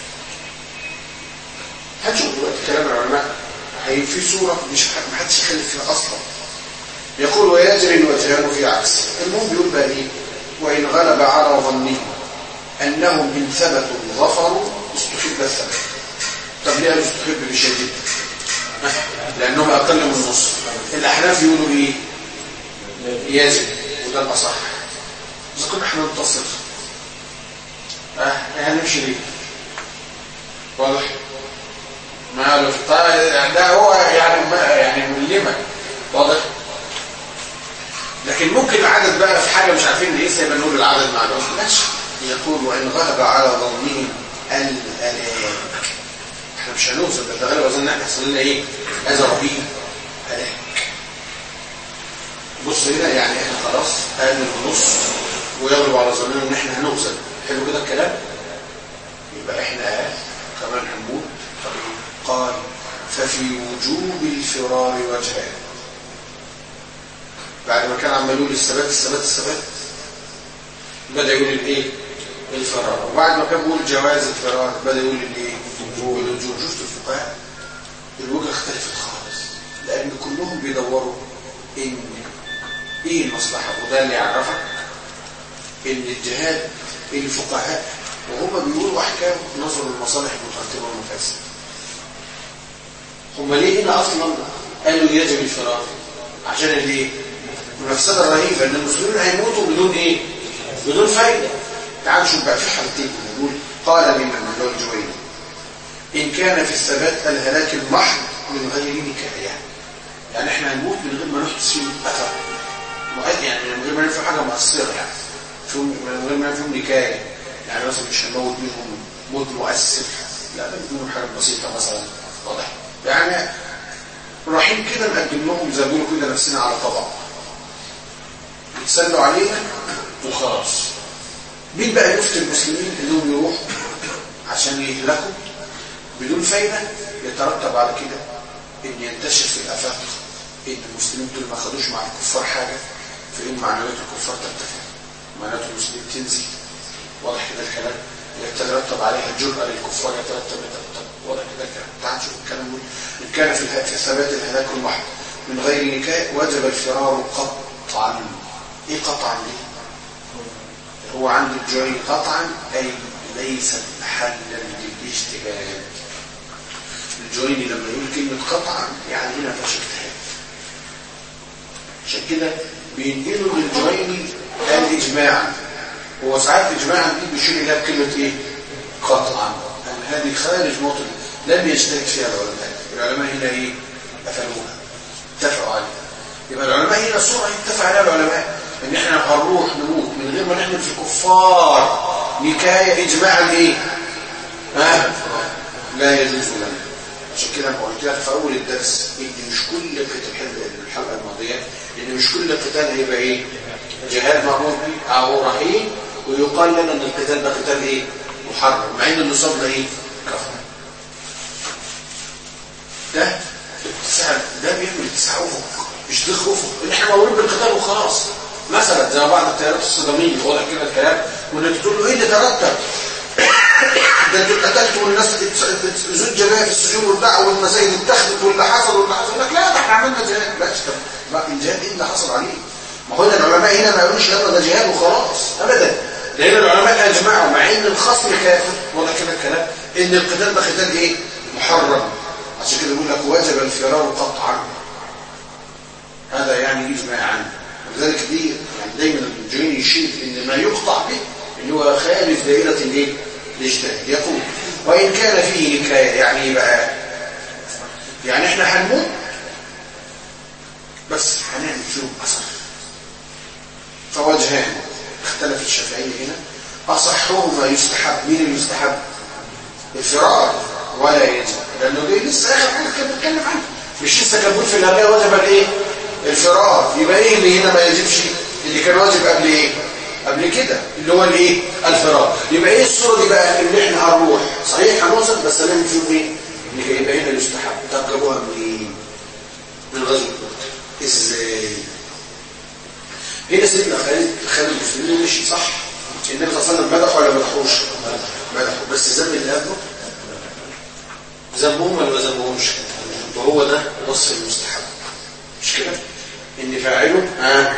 هنشوف دلوقتي كلام العلماء هي في صوره مش ما حدش يخلف فيها اصلا يقول ويجري الوجهان في عكسه المهم بيقول بقى ايه وان غلب على ظنه انهم ان ثبتوا ظفروا استحب الثبت طب ليه قالوا استحب بشديد لانهم اقل من النص الاحناف يقولوا ايه يجب وده الاصح اذا كنا احنا ننتصر اه هنمشي ليه واضح ما قالوا ده هو يعني يعني ملمه واضح لكن ممكن العدد بقى في حاجة مش عارفين نقيسها يبقى نقول العدد مع الوقت ماشي يقول وإن غلب على ظنهم الألاك احنا مش هنوصل ده غالب أظن احنا حصل لنا ايه هذا رهيب ألاك بص هنا يعني احنا خلاص أقل من النص ويغلب على ظننا ان احنا هنوصل حلو كده الكلام يبقى احنا كمان هنقول قال ففي وجوب الفرار وجهان بعد ما كان عمال يقول الثبات الثبات الثبات بدا يقول الايه الفرار وبعد ما كان بيقول جواز الفرار بدا يقول الايه الوجوب شفت الفقهاء الوجهه اختلفت خالص لان كلهم بيدوروا ان ايه المصلحه وده اللي يعرفك ان الجهاد الفقهاء وهم بيقولوا احكام نظر المصالح المترتبه والمفاسد هم ليه هنا اصلا قالوا يجب الفرار عشان الايه المفسده الرهيبه ان المسلمين هيموتوا بدون ايه بدون فايده تعالوا شوف بقى في حالتين بنقول قال من اللي هو الجويني إن كان في الثبات الهلاك المحض من غير نكاية يعني احنا هنموت من غير ما نحدث فيه أثر مؤثر يعني من غير ما نفهم حاجة مؤثرة يعني فيهم من غير ما نفهم نكاية يعني مثلا مش هنموت منهم موت مؤثر لا ده منهم حاجة بسيطة مثلا واضح يعني رايحين كده نقدم لهم زي ما بيقولوا كده نفسنا على طبق يتسلوا علينا وخلاص مين بقى يفتي المسلمين انهم يروحوا عشان يهلكوا بدون فايدة يترتب على كده ان ينتشر في الافاق ان المسلمين دول ما خدوش مع الكفار حاجة فإن معنويات الكفار ترتفع معنويات المسلمين تنزل واضح كده الكلام يترتب عليها الجرأة للكفار يترتب يترتب واضح كده الكلام تعال شوف الكلام ده إن كان في الها- في الثبات الهلاك المحض من غير نكاء وجب الفرار قطعا ايه قطعا دي هو عند الجري قطعا اي ليس محلا للاجتهاد الجويني لما يقول كلمة قطعا يعني هنا فيهاش اجتهاد عشان كده بينقلوا للجويني الإجماع هو ساعات إجماعا دي بيشير إليها بكلمة إيه؟ قطعا يعني هذه خارج موطن لم يجتهد فيها العلماء العلماء هنا إيه؟ قفلوها اتفقوا عليها يبقى العلماء هنا صورة اتفق عليها العلماء ان احنا هنروح نموت من غير ما نعمل في الكفار نكاية اجماعا ايه ها لا يجوز لنا عشان كده انا قلت لك في اول الدرس ان مش كل قتال حلو الحلقه الماضيه ان مش كل قتال هيبقى ايه جهاد مأمور به او رحيم ويقال لنا ان القتال ده قتال ايه محرم مع ان النصاب ده ايه كفر ده اتساع ده بيعمل اتساع افق مش ضخ افق ان احنا مأمورين بالقتال وخلاص مثلا زي بعض التيارات الصداميه واضح كده الكلام وانك تقول له ايه اللي ترتب ده انتوا اتقتلتوا والناس زج بها في السجون والدعوه والمساجد اتخذت واللي حصل واللي حصل لك لا ده احنا عملنا جهاد لا طب ما الجهاد ايه اللي حصل عليه؟ ما هو هنا العلماء هنا ما يقولوش يلا ده جهاد وخلاص ابدا لان العلماء اجمعوا مع ان الخصم كافر واضح كده الكلام ان القتال ده قتال ايه؟ محرم عشان كده بيقول لك وجب الفرار قطعا هذا يعني اجماعا ولذلك دي يعني دايما الجويني يشير ان ما يقطع به اللي هو خارج دائره الايه؟ الاجتهاد يقول وإن كان فيه نكاية يعني إيه بقى يعني احنا هنموت بس هنعمل فيهم أثر فوجهان اختلف الشافعية هنا أصحهما يستحب مين اللي يستحب الفرار ولا يجب لأنه دي لسه آخر حاجة كان بنتكلم عنها مش لسه كان بيقول في الأباء وجب الإيه الفرار يبقى إيه اللي هنا ما يجبش اللي كان واجب قبل إيه قبل كده اللي هو الايه الفرار يبقى ايه الصوره دي بقى ان احنا هنروح صحيح هنوصل بس هنعمل فيهم ايه اللي يبقى هنا يستحب طب جابوها منين من غزوه بدر ازاي هنا سيدنا خالد خالد المسلمين مشي صح النبي صلى الله عليه وسلم مدحوا ولا مدحوش مدحوا بس ذنب اللي قبله ذنبهم ولا ما ذنبهمش وهو ده وصف المستحب مش كده ان فاعله ها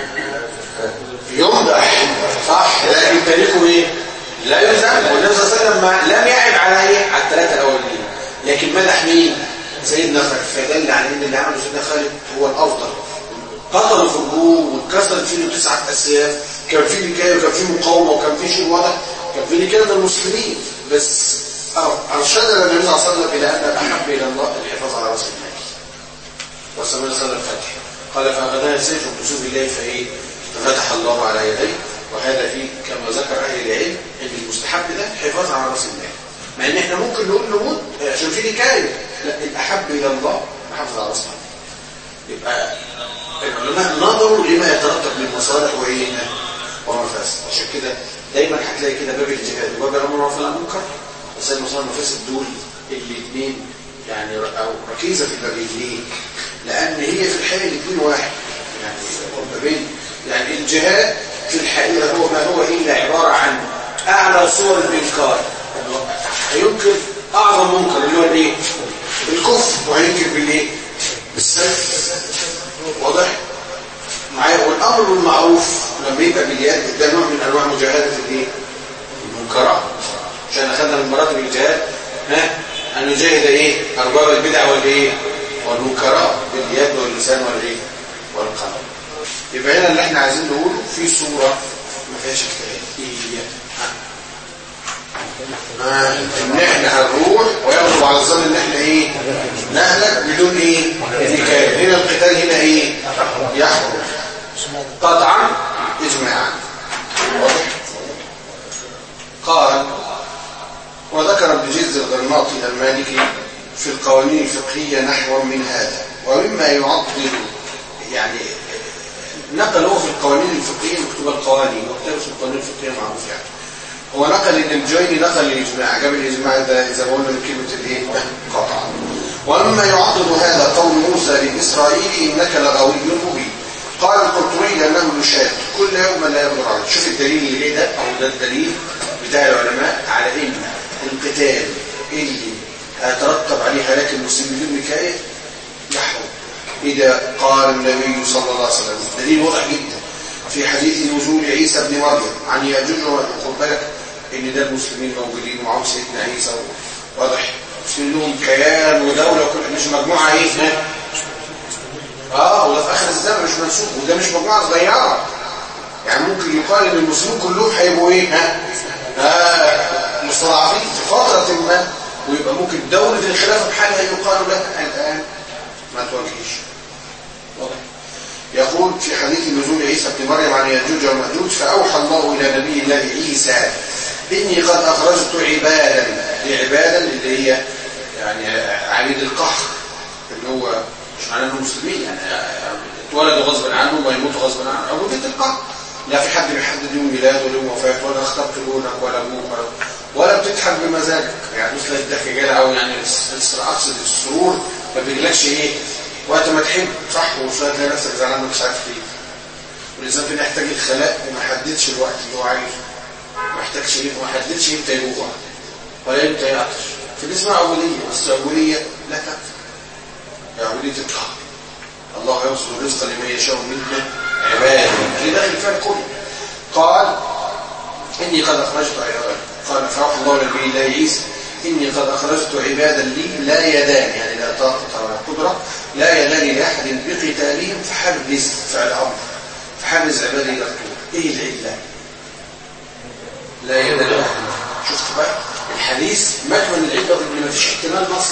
يمدح صح لكن تاريخه ايه لا يذم والنبي صلى الله عليه وسلم ما- لم يعب على ايه على الثلاثه الاولين لكن مدح مين سيدنا خالد فدل على ان اللي عمله سيدنا خالد هو الافضل قتلوا في الروم واتكسرت فيه تسعه اسياف كان في نكايه وكان في مقاومه وكان في شيء واضح كان في نكايه من المسلمين بس أر- ارشدنا النبي صلى الله عليه وسلم الى ان الاحب الى الله الحفاظ على راس المال وسمعنا صلى الفتح قال فأخذها سيف بسوف الله فإيه ففتح الله على يديه وهذا فيه كما ذكر أهل العلم أن المستحب ده حفاظ على رأس المال مع أن احنا ممكن نقول نموت عشان في نكاية لا الأحب إلى الله نحافظ على رأس المال يبقى العلماء نظروا لما يترتب من مصالح وإيه ومفاسد عشان كده دايما هتلاقي كده باب الجهاد وباب الأمر والنهي عن المنكر بس المصالح والمفاسد دول الاثنين يعني أو ركيزة في البابين ليه؟ لأن هي في الحقيقة الاثنين واحد يعني البابين يعني الجهاد في الحقيقة هو ما هو إلا عبارة عن أعلى صور الإنكار هينكر أعظم منكر اللي هو الإيه؟ الكفر وهينكر بالإيه؟ بالسلف واضح؟ معايا والأمر بالمعروف لما يبقى باليد ده نوع من أنواع مجاهدة الإيه؟ المنكرات عشان أخذنا من مراتب الجهاد ها أن نجاهد إيه؟ أرباب البدع والإيه؟ والمنكرات باليد واللسان والإيه؟ والقلب يبقى هنا اللي احنا عايزين نقوله في صورة ما فيهاش اجتهاد ايه هي؟ ها آه، ان احنا هنروح ويغلب على الظن ان احنا ايه نهلك بدون ايه نكاية هنا القتال هنا ايه يحرم قطعا اجماعا واضح قال وذكر ابن جز الغرناطي المالكي في القوانين الفقهية نحو من هذا ومما يعضل يعني نقل هو في القوانين الفقهية مكتوب القوانين وكتاب في القوانين الفقهية معروف يعني هو نقل ان الجويني نقل الاجماع جاب الاجماع ده اذا قلنا من كلمه الايه قطعا ومما يعضد هذا قول موسى للاسرائيلي انك لغوي مبين قال القرطبي لانه يشاد كل يوم لا يقدر عليه شوف الدليل اللي جاي ده او ده الدليل بتاع العلماء على ان القتال اللي هيترتب عليه هلاك المسلمين بدون نكايه يحرم إذا قال النبي صلى الله عليه وسلم دليل واضح جدا في حديث نزول عيسى ابن مريم عن ياجوج وخد بالك ان ده المسلمين موجودين ومعهم سيدنا عيسى واضح مسلمين لهم كيان ودوله وكل مش مجموعه ايه اه وده في اخر الزمن مش منسوب وده مش مجموعه صغيره يعني ممكن يقال ان المسلمين كلهم هيبقوا ايه ها آه مستضعفين في فتره ما ويبقى ممكن دوله الخلافه بحالها يقال لها الان ما تواجهش واضح يقول في حديث نزول عيسى بن مريم عن ياجوج وماجوج فاوحى الله الى نبي الله عيسى اني قد اخرجت عبادا لعبادا اللي هي يعني عبيد القهر اللي هو مش معناه انهم مسلمين يعني اتولدوا غصبا عنهم ويموتوا غصبا عنهم عبوديه القهر لا في حد بيحدد يوم ميلاد ولا يوم وفاه ولا اخترت لونك ولا ابوك ولا ولا بتضحك بمزاجك يعني مثل الضحك كده او يعني اقصد السرور ما بيجيلكش ايه وقت ما تحب صح وشويه تلاقي نفسك زعلان مش عارف ليه ولذلك بنحتاج الخلاء وما حددش الوقت اللي هو عايزه ما محتاجش ايه وما حددش امتى يجوع ولا امتى يعطش في دي اسمها عبوديه بس العبوديه لا تكفي هي عبوديه القهر الله يبسط الرزق لمن يشاء منه عباده اللي داخل فيها الكل قال اني قد اخرجت عباده قال فاوحى الله لنبي الله عيسى إني قد أخرجت عبادا لي لا يدان يعني لا طاقة ولا قدرة لا يدان لأحد بقتالهم فحرز فعل أمر فحرز عبادي إلى الطول إيه العلة؟ لا يدان لأحد شفت بقى الحديث متن العلة اللي ما فيش احتمال نص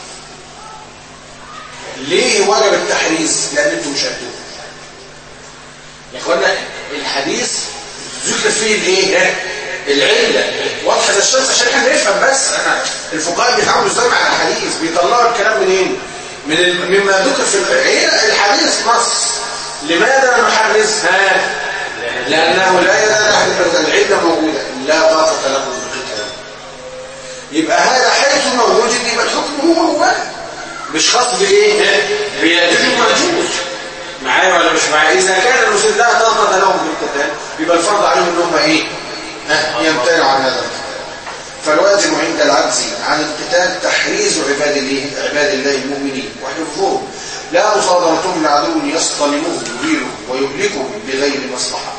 ليه وجب التحريز؟ لأن أنتم مش قدوه يا إخوانا الحديث ذكر فيه الايه؟ العلة واضحة زي الشمس عشان احنا نفهم بس انا الفقهاء بيتعاملوا ازاي مع الحديث بيطلعوا الكلام منين من ال... مما ذكر في هنا الحديث نص لماذا نحرز ها لانه لا يدل احد العلة موجودة لا طاقة له بالقتال يبقى هذا حيث موجود يبقى الحكم هو هو مش خاص بايه بيجوز وماجوز معايا ولا مش معايا اذا كان المسلم لا طاقة لهم بالقتال يبقى الفرض عليهم ان هم ايه يمتنع عن هذا فالواجب عند العجز عن القتال تحريز عباد الله عباد الله المؤمنين وحفظهم لا مصادرتهم لعدو يصطلمهم يغيرهم ويهلكهم بغير مصلحه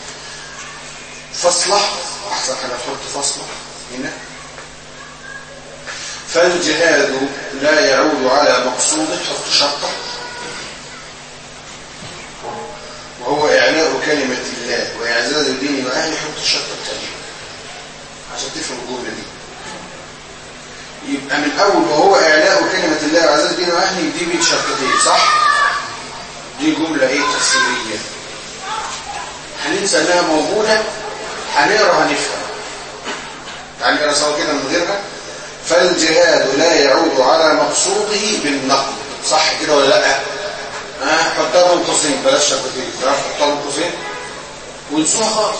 فاصلح احسن حاجه تحط فاصلح هنا فالجهاد لا يعود على مقصوده حط شرطه وهو إعلاء كلمة الله وإعزاز الدين وأهله حط الشرط التاني عشان تفهم الجملة دي يبقى من أول وهو إعلاء كلمة الله وإعزاز الدين وأهله دي من شرطتين صح؟ دي جملة إيه تفسيرية هننسى إنها موجودة هنقرا هنفهم تعالى نقرا سوا كده من غيرها فالجهاد لا يعود على مقصوده بالنقد صح كده ولا لأ؟ ها حطها بين قوسين بلاش شفتين تعرف حطها بين قوسين وانسوها خالص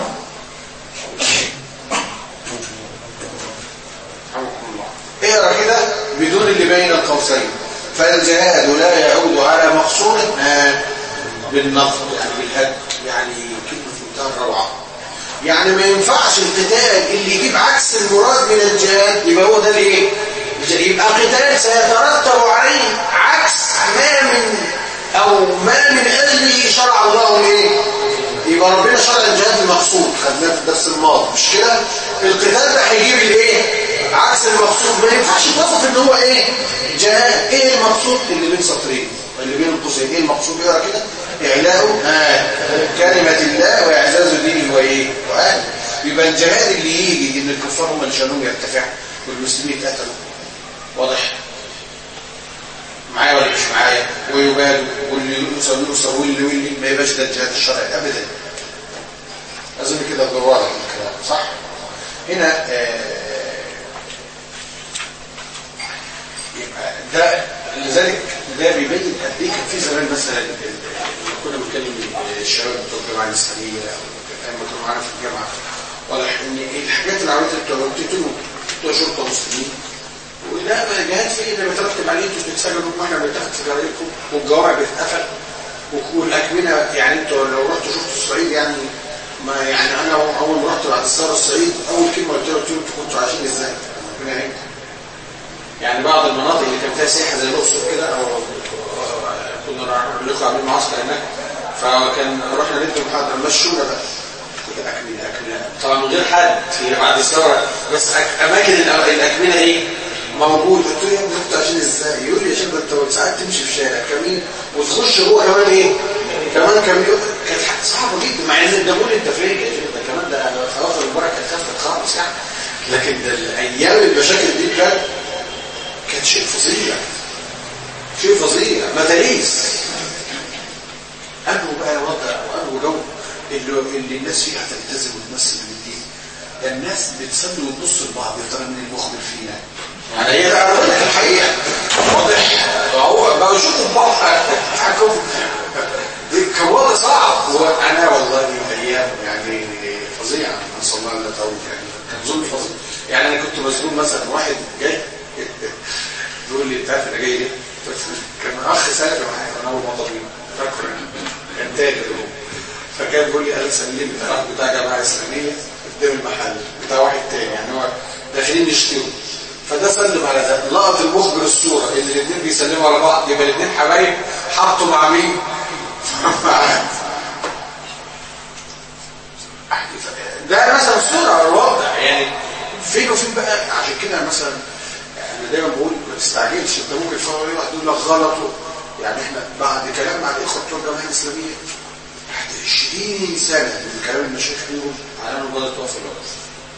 اقرا كده بدون اللي بين القوسين فالجهاد لا يعود على مقصوده آه بالنفض يعني بالهد يعني كلمه في منتهى الروعه يعني ما ينفعش القتال اللي يجيب عكس المراد من الجهاد يبقى هو ده الايه يبقى قتال سيترتب عليه عكس ما من او ما من اجله شرع الله ايه يبقى ربنا شرع الجهاد المقصود خدناه في الدرس الماضي مش كده القتال ده هيجيب الايه عكس المقصود ما ينفعش توصف ان هو ايه جهاد ايه المقصود اللي بين سطرين اللي بين القوسين ايه المقصود يقرا كده اعلاء آه. كلمه الله واعزاز دينه وايه واهله يبقى الجهاد اللي يجي ان الكفار هم اللي شانهم يرتفع والمسلمين يتقتلوا واضح معايا ولا مش معايا ويبال واللي يوصل يوصل واللي واللي ما يبقاش ده الجهاد الشرعي ابدا اظن كده ضروري الكلام صح هنا آه يبقى ده لذلك ده بيبين قد ايه كان في زمان مثلا كنا بنتكلم الشباب بتوع الجامعه الاسلاميه او لما كانوا معانا في الجامعه واضح ان الحاجات اللي عملتها بتوع بتقتلوا بتوع شرطه مسلمين وده ما جهاد فيه اللي بيترتب عليه انتوا بتتسجنوا واحنا بنتاخد سجارتكم والجوامع بتتقفل والاكمنه يعني انتوا لو رحتوا شفتوا الصعيد يعني ما يعني انا اول ما رحت بعد الثوره الصعيد اول كلمه قلت له قلت لهم انتوا كنتوا عايشين ازاي؟ ربنا يعينكم يعني بعض المناطق اللي كان فيها سياحه زي الاقصر كده او كنا بنروح عاملين معسكر هناك فكان رحنا ندي محاضره مشونا بقى كل اكمنه اكمنه طبعا من غير حد هي بعد الثوره بس اماكن الاكمنه ايه موجود قلت له يا ابني انتوا عايشين ازاي يقول لي يا شيخ انت ساعات تمشي في شارع كمين وتخش جوه كمان ايه كمان كمين كانت حاجه صعبه جدا مع ان ده بقول انت فين يا شيخ ده كمان ده خلاص البركه اتخفت خالص يعني لكن ده الايام المشاكل دي كانت كان شيء فظيع شيء فظيع مداريس أنه بقى وضع وأنه جو اللي, اللي الناس فيها تلتزم وتمثل بالدين ده الناس بتصلي وتبص لبعض يا ترى من المخبر فينا يعني هي ده أقول لك الحقيقة واضح هو بقى يشوفوا بعض حكم كان وضع صعب وأنا والله أيام يعني فظيعة نسأل الله لا تعود يعني كان ظلم فظيع يعني أنا كنت مظلوم مثلا واحد جاي بيقول لي انت عارف انا جاي ليه؟ كان اخ سالك معايا انا اول مره بيه فاكر كان تاجر فكان بيقول لي قال سلم لي الاخ بتاع جماعه اسلاميه قدام المحل بتاع واحد تاني يعني هو داخلين يشتروا فده سلم على ده لقط المخبر الصوره اللي الاثنين بيسلموا على بعض يبقى الاثنين حبايب حطوا مع مين؟ ده مثلا الصوره على الوضع يعني فين وفين بقى عشان كده مثلا انا دايما بقول ما تستعجلش انت ممكن في واحد يقول لك غلط يعني احنا بعد كلام مع الاخوه بتوع الجماعه الاسلاميه بعد 20 سنه من كلام المشايخ ليهم على انه بدات تقف الوقت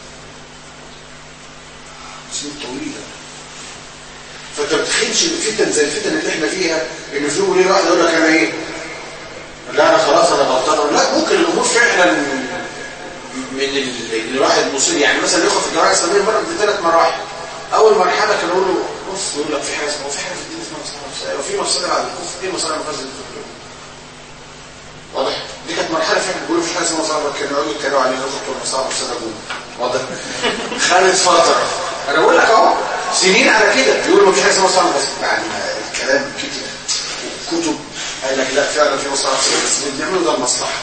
سنين طويله فانت ما تتخيلش الفتن زي الفتن اللي احنا فيها ان في يوم ليله واحده يقول لك انا ايه؟ لا انا خلاص انا غلطان لا ممكن الامور فعلا من ال- الواحد مصير يعني مثلا ياخد في الجماعه الاسلاميه مره في ثلاث مراحل اول مرحله كانوا يقولوا بص يقول لك في حاجه اسمها في حاجه في الدين اسمها مصلحه نفسيه وفي مصلحه بعد الكفر ايه مصالح مفاسد الكفر واضح دي كانت مرحله فعلا بيقولوا في حاجه اسمها مصالح كانوا يقعدوا يتكلموا عليها ياخدوا مصالح مفاسد ابوه واضح خدت فتره انا بقول لك اهو سنين على كده بيقولوا ما فيش حاجه اسمها مصالح مفاسد يعني الكلام كتير كتب قال لك لا فعلا في مصالح مفاسد بس اللي بنعمله ده المصلحه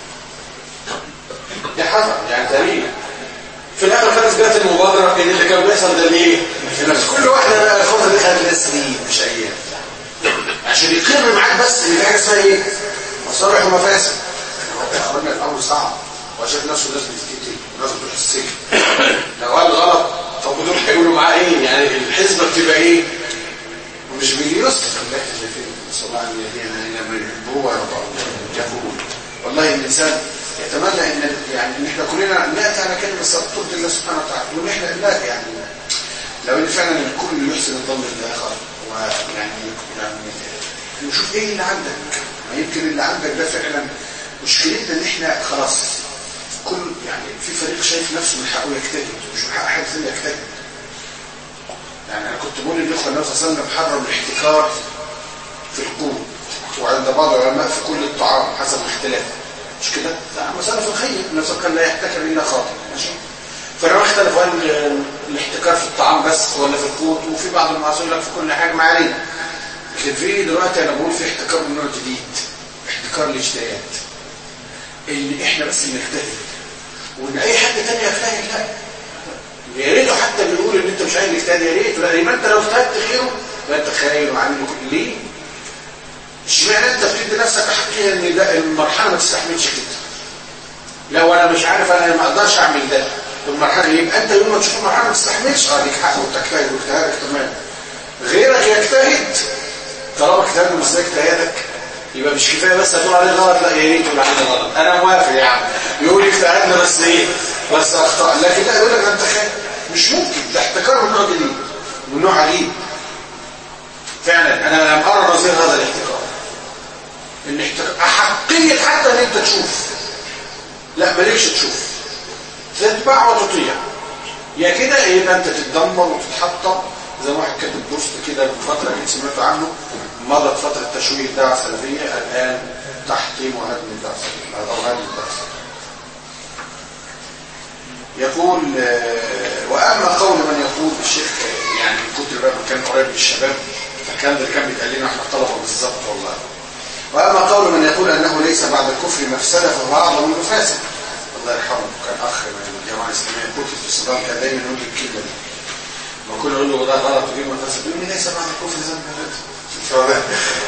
دي حصل يعني تقريبا في الاخر خالص جت المبادره ان اللي كان بيحصل ده ليه؟ في نفس كل واحده بقى الفتره دي خدت لها سنين مش ايام عشان يقر معاك بس ان في حاجه اسمها ايه؟ مصالح ومفاسد اخوانا الامر صعب وشاف نفسه ناس بتتقتل وناس بتروح السجن لو قال غلط طب ودول هيقولوا معاه ايه؟ يعني الحسبه بتبقى ايه؟ مش باليسر الله شايفين صلى الله عليه وسلم لما يحبوه ويرضوا والله الانسان يتمنى ان يعني ان احنا كلنا ناتي على كلمه ترضي الله سبحانه وتعالى وان احنا لا يعني لو ان فعلا الكل يحسن الظن بالاخر ويعني يعني نشوف ايه اللي عندك ما يمكن اللي عندك ده فعلا مشكلتنا ان احنا خلاص كل يعني في فريق شايف نفسه من حقه يجتهد مش من حق حد ثاني يجتهد يعني انا كنت بقول للاخوه النبي صلى الله عليه وسلم حرم الاحتكار في القوت وعند بعض العلماء في كل الطعام حسب الاختلاف مش كده؟ لا مسألة فقهية النبي صلى الله عليه وسلم لا يحتكر إلا خاطئ ماشي فلما اختلفوا هل الاحتكار في الطعام بس ولا في القوت وفي بعض المعاصرين لك في كل حاجة ما علينا لكن في دلوقتي أنا بقول في احتكار من نوع جديد احتكار الاجتهاد اللي احنا بس نجتهد وان اي حد تاني يجتهد لا يا ريته حتى بيقول ان انت مش عايز تجتهد يا ريت لا يبقى انت لو اجتهدت خيره يبقى انت خير وعامل ليه؟ اشمعنى انت بتدي نفسك حق ان ده المرحله ما تستحملش كده لو انا مش عارف انا ما اقدرش اعمل ده المرحله يبقى انت يوم ما تشوف المرحله ما تستحملش اه ليك حق وتجتهد واجتهادك تمام غيرك يجتهد طالما اجتهاده مش زي اجتهادك يبقى مش كفايه بس هتقول عليه غلط لا يا ريت تقول عليه غلط انا موافق يا عم يقول اجتهدنا بس ايه بس اخطا لكن لا يقول لك انت خايف مش ممكن ده احتكار من نوع جديد من نوع عجيب فعلا انا لم ارى نظير هذا الاحتكار ان احتكار احقيه حتى ان انت تشوف لا مالكش تشوف تتبع وتطيع يا كده يبقى انت تتدمر وتتحطم زي ما واحد كاتب بوست كده من فتره كنت سمعت عنه مضت فتره تشويه الدعوه السلفيه الان تحطيم وهدم الدعوه السلفيه او هدم الدعوه السلفيه يقول آه، واما قول من يقول الشيخ آه، يعني كنت بقى كان قريب من الشباب فكان ده كان بيتقال لنا احنا طلبه بالظبط والله واما قول من يقول انه ليس بعد الكفر مفسده فهو اعظم من المفاسد الله يرحمه كان اخ من الجماعه الاسلاميه كتب في السودان كان دايما يقول لي الكلمه دي ما كل اقول له ده غلط ودي مفاسد يقول لي ليس بعد الكفر ذنب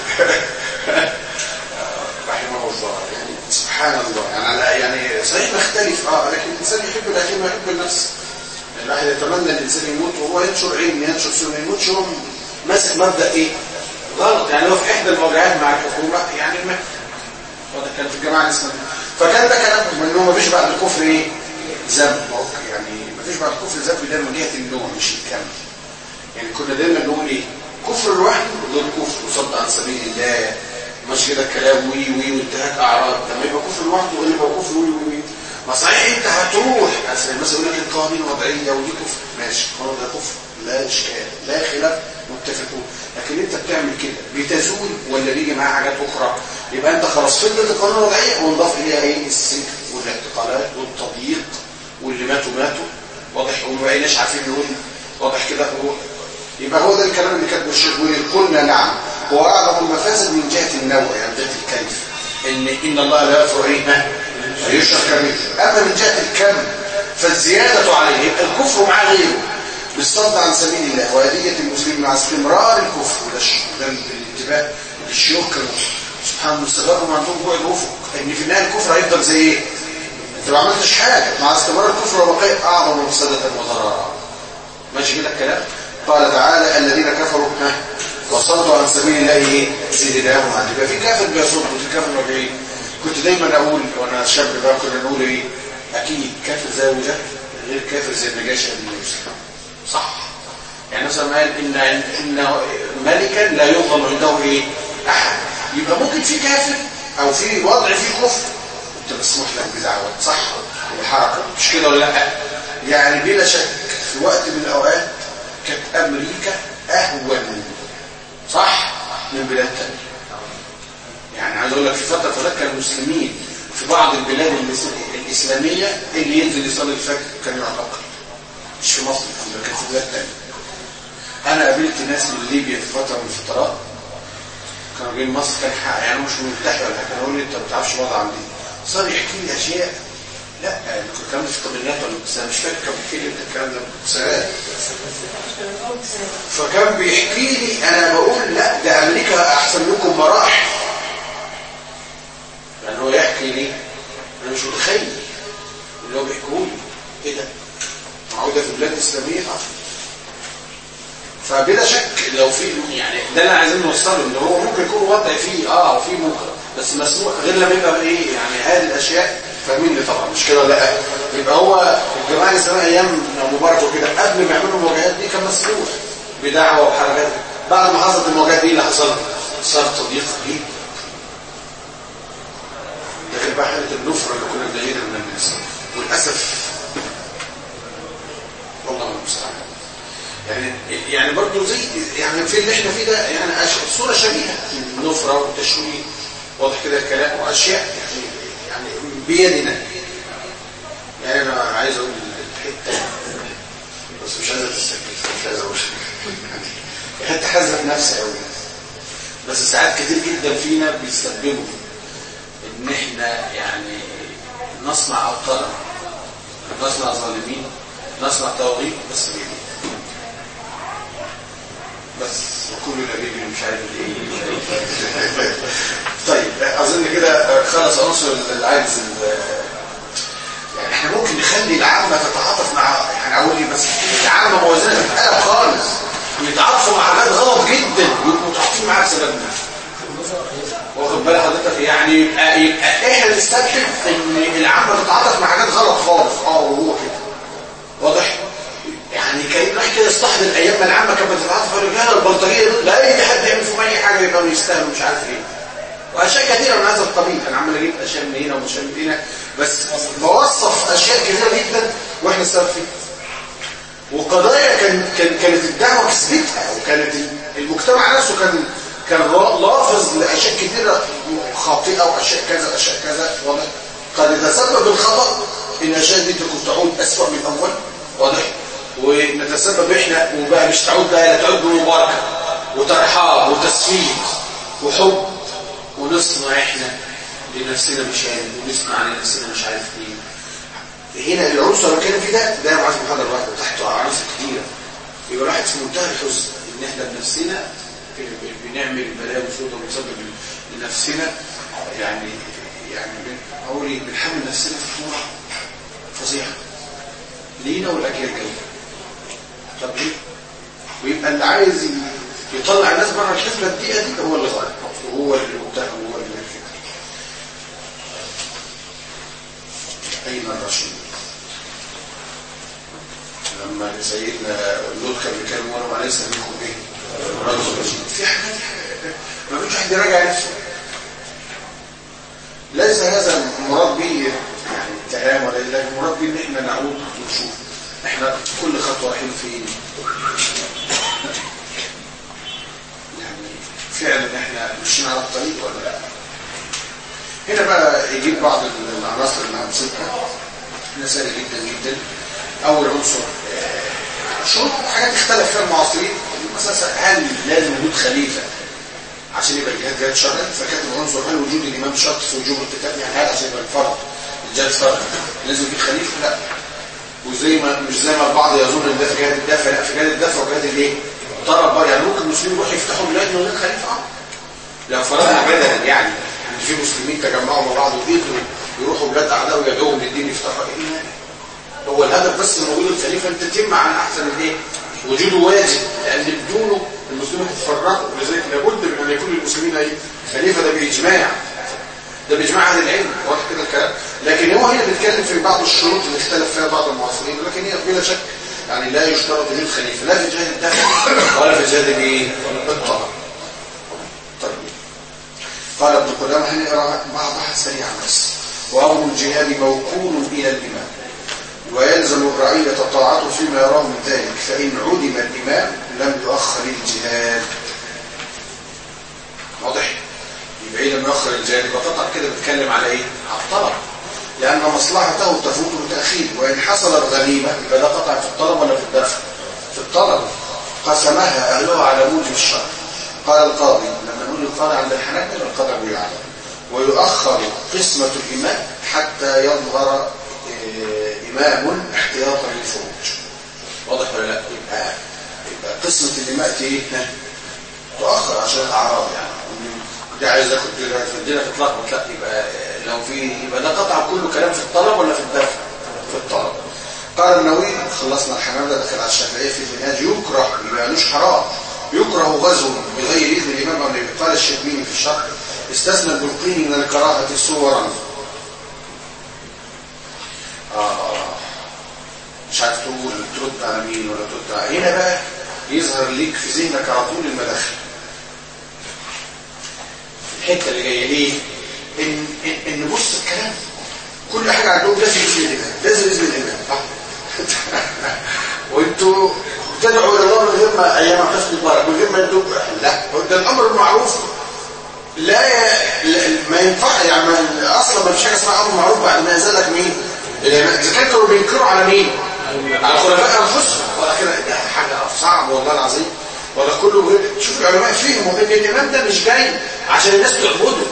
رحمه الله يعني سبحان الله يعني على يعني صحيح نختلف اه لكن الانسان يحب الاخير ما يحب النفس الواحد يتمنى الانسان يموت وهو ينشر علم ينشر سنه يموت شو ماسك مبدا ايه غلط يعني هو في احدى المواجهات مع الحكومه يعني ما وده كان في الجماعه الاسلاميه فكان ده كلامهم ان هو ما فيش بعد الكفر ايه ذنب يعني ما فيش بعد الكفر ذنب ده من جهه النوع مش الكم يعني كنا دايما نقول ايه كفر لوحده دول كفر وصد عن سبيل الله مش كده الكلام وي وي وانتهاك اعراض لما يبقى كفر لوحده يقول يبقى كفر وي وي وي ما صحيح انت هتروح مثلا مثلا يقول لك القوانين وضعيه ودي كفر ماشي قانون ده كفر لا اشكال لا خلاف متفقون لكن انت بتعمل كده بتزول ولا بيجي معاها حاجات اخرى يبقى انت خلاص فضلت القانون الوضعيه ونضاف اليها ايه السجن والاعتقالات والتضييق واللي ماتوا ماتوا واضح وما بقيناش عارفين نقول واضح كده هو يبقى هو ده الكلام اللي كاتبه الشيخ ويقول قلنا نعم هو اعظم المفاسد من جهه النوع يعني جهه الكيف ان ان الله لا يغفر ايه يشرك به اما من جهه الكم فالزياده عليه يبقى الكفر مع غيره بالصد عن سبيل الله وأذية المسلمين مع استمرار الكفر وده ده الانتباه الشيوخ كانوا سبحان الله استغربوا عندهم بعد افق ان في النهايه الكفر هيفضل زي ايه؟ انت ما عملتش حاجه مع استمرار الكفر وبقاء اعظم مفسده وضررا ماشي كده الكلام؟ قال تعالى الذين كفروا ها وصدوا عن سبيل الله ايه؟ زدناهم عن يبقى في كافر بيصد وفي كافر مبعيد كنت دايما اقول وانا شاب بقى كنا نقول ايه؟ اكيد كافر زي ابو جهل غير كافر زي النجاشي ابن يوسف صح يعني مثلا قال ان ان ملكا لا يظلم عنده ايه احد يبقى ممكن في كافر او في وضع فيه كفر انت مسموح لك بدعوه صح الحركه مش كده ولا لا يعني بلا شك في وقت من الاوقات كانت امريكا اهون صح من بلاد ثانيه يعني عايز اقول لك في فتره فترات كان المسلمين في بعض البلاد الاسلاميه اللي ينزل يصلي الفجر كان يعتقل مش في مصر الحمد كان في بلاد ثانيه انا قابلت ناس من ليبيا في فتره من الفترات كانوا جايين مصر كان حق يعني مش ملتحي ولا حاجه كانوا يقولوا لي انت ما بتعرفش الوضع عندي صار يحكي لي اشياء لا الكلام ده في الطبيعيات ولا بس انا مش فاكر كان بيحكي لي الكلام ده سنوات فكان بيحكي لي انا بقول لا ده امريكا احسن منكم مراحل يعني هو يحكي لي انا مش متخيل اللي هو بيحكوا لي ايه ده معوده في بلاد اسلاميه فبلا شك لو في يعني ده اللي عايزين نوصله ان هو ممكن يكون وضع فيه اه وفيه منكر بس مسموح غير لما يبقى ايه يعني هذه الاشياء فاهمين لي طبعا مش كده لا يبقى هو الجماعه الاسلاميه ايام مبارك وكده قبل ما يعملوا المواجهات دي كان مسموح بدعوه وحركات بعد ما حصلت المواجهات دي اللي حصل صار تضييق رهيب ده غير بقى حاله النفره اللي كنا بنلاقيها من الناس وللاسف والله المستعان يعني يعني برضه زي يعني في اللي احنا فيه ده يعني صوره شبيهه النفره والتشويه واضح كده الكلام واشياء يعني يعني بيدنا يعني انا عايز اقول الحته بس مش عايز تستكبر مش عايز اقول يعني حته حزه نفسي قوي بس ساعات كتير جدا فينا بيسببوا ان احنا يعني نصنع ابطالا نصنع ظالمين نصنع توغيب بس بيدي بس وكل نبي مش عارف ايه طيب اظن كده خلص عنصر العاجز يعني احنا ممكن نخلي العامة تتعاطف مع يعني اقول لي بس العامة موازنة تتقلب خالص ويتعاطفوا مع حاجات غلط جدا ويبقوا متعاطفين معاها بسببنا واخد واخد بالك حضرتك يعني يبقى يبقى احنا نستبحث ان العامه تتعاطف مع حاجات غلط خالص اه وهو كده واضح يعني كان الواحد كده يستحضر ايام ما العامه كانت بتتعاطف يقول لك لا البلطجيه دول لا اي حد يعمل فيهم اي حاجه يبقى يستاهل مش عارف ايه واشياء كثيره من هذا القبيل انا عمال اجيب اشياء من هنا واشياء من هنا بس بوصف اشياء كثيره جدا واحنا السبب فيها وقضايا كان كان كانت الدعوه كسبتها وكانت المجتمع نفسه كان كان لافظ لاشياء كثيره خاطئه واشياء كذا اشياء كذا واضح قد يتسبب الخطا ان الاشياء دي تكون تعود اسوء من الاول واضح ونتسبب احنا وبقى مش تعود بقى لا تعود بمباركه وترحاب وتسفيق وحب ونصنع احنا لنفسنا مشاهد ونصنع لنفسنا مش عارف ايه هنا العنصر اللي كان فيه ده ده معاذ محاضره واحده تحته عناصر كتيره يبقى الواحد في منتهى الحزن ان احنا بنفسنا بنعمل بلاوي وسوده ونسبب لنفسنا يعني يعني اقول ايه بنحمل نفسنا خطوره فظيعه لينا والاجيال الجايه طب ليه؟ ويبقى اللي عايز يطلع الناس بره الحفله الدقيقه دي هو اللي غلط وهو اللي مبتدع وهو اللي أين الرشيد لما سيدنا لوط كان بيتكلم وانا ما ليس منكم ايه رجل رشيد في حاجات ما فيش حد يراجع نفسه ليس هذا المراد به يعني اتهام ولا الا المراد به ان احنا نعود ونشوف احنا كل خطوه رايحين فين يعني فعلا احنا ماشيين على الطريق ولا لا هنا بقى يجيب بعض العناصر اللي هنسيبها هنا سهل جدا جدا اول عنصر شروط حاجات اختلف فيها المعاصرين مثلا هل لازم وجود خليفه عشان يبقى الجهاد جهاد شرعي فكاتب عنصر هل وجود الامام شرط في وجوب القتال يعني هل عشان يبقى الفرض الجهاد فرض لازم يجيب خليفه لا وزي ما مش زي ما البعض يظن ان ده في جهاد الدفع لا في جهاد الدفع وجهاد الايه؟ طرب بقى يعني ممكن المسلمين يروحوا يفتحوا بلاد من غير خليفه اه لو فرضنا بدلا يعني ان في مسلمين تجمعوا مع بعض وقدروا يروحوا بلاد اعداء ويدعوهم للدين يفتحوا ايه هو الهدف بس من وجود الخليفه انت تجمع عن احسن الايه وجوده واجب لان بدونه المسلمين هيتفرقوا لذلك لابد من ان يكون للمسلمين ايه خليفه ده باجماع ده باجماع اهل العلم واضح كده الكلام لكن هو هنا بيتكلم في بعض الشروط اللي اختلف فيها بعض المعاصرين لكن هي بلا شك يعني لا يشترط وجود خليفه لا في جهاد الدفع ولا في جهاد الايه الطلب طيب قال ابن قدامه هنقرا بعضها سريعا بس وامر الجهاد موكول الى الامام ويلزم الرعية طاعته فيما يراه من ذلك فإن عدم الإمام لم يؤخر الجهاد واضح يبقى إيه لم يؤخر الجهاد يبقى قطع كده بتكلم على إيه على الطلب لأن مصلحته تفوت بتأخير وإن حصل الغنيمة يبقى ده قطع في الطلب ولا في الدفع في الطلب قسمها أهلها على موجب الشرع قال القاضي لما نقول القاضي عند الحنابلة القاضي أبو يعلم ويؤخر قسمة الإمام حتى يظهر إمام احتياطا للفروج واضح ولا لا يبقى يبقى قسمة الإماء ايه تؤخر عشان الأعراض يعني ده عايز ياخد في الدنيا تتلخبط لا يبقى لو في يبقى ده قطع كله كلام في الطلب ولا في الدفع في الطلب قال النووي خلصنا الحنابلة دخل على الشافعية في المنهاج يكره يبقى مش حرام يكره غزو بغير إذن الإمام أو النبي قال الشربيني في الشرح استثنى البلقيني من الكراهة صورا آه مش عارف تقول ترد على مين ولا ترد على هنا بقى يظهر ليك في ذهنك على طول المداخل الحته اللي جايه ليه ان ان, إن بص الكلام كل حاجه عندهم لازم اذن الامام لازم اذن الامام وانتوا تدعوا الى الله من غير ما ايام حسن مبارك من غير ما يدوب لا ده الامر المعروف لا, لا ما ينفع يعني ما اصلا ما فيش حاجه اسمها امر معروف بعد ما يزالك مين اذا كانوا بينكروا على مين على خلفاء انفسهم ولكن ده حاجه صعب والله العظيم ولا كله شوف العلماء فهموا ان الامام ده مش جاي عشان الناس تعبده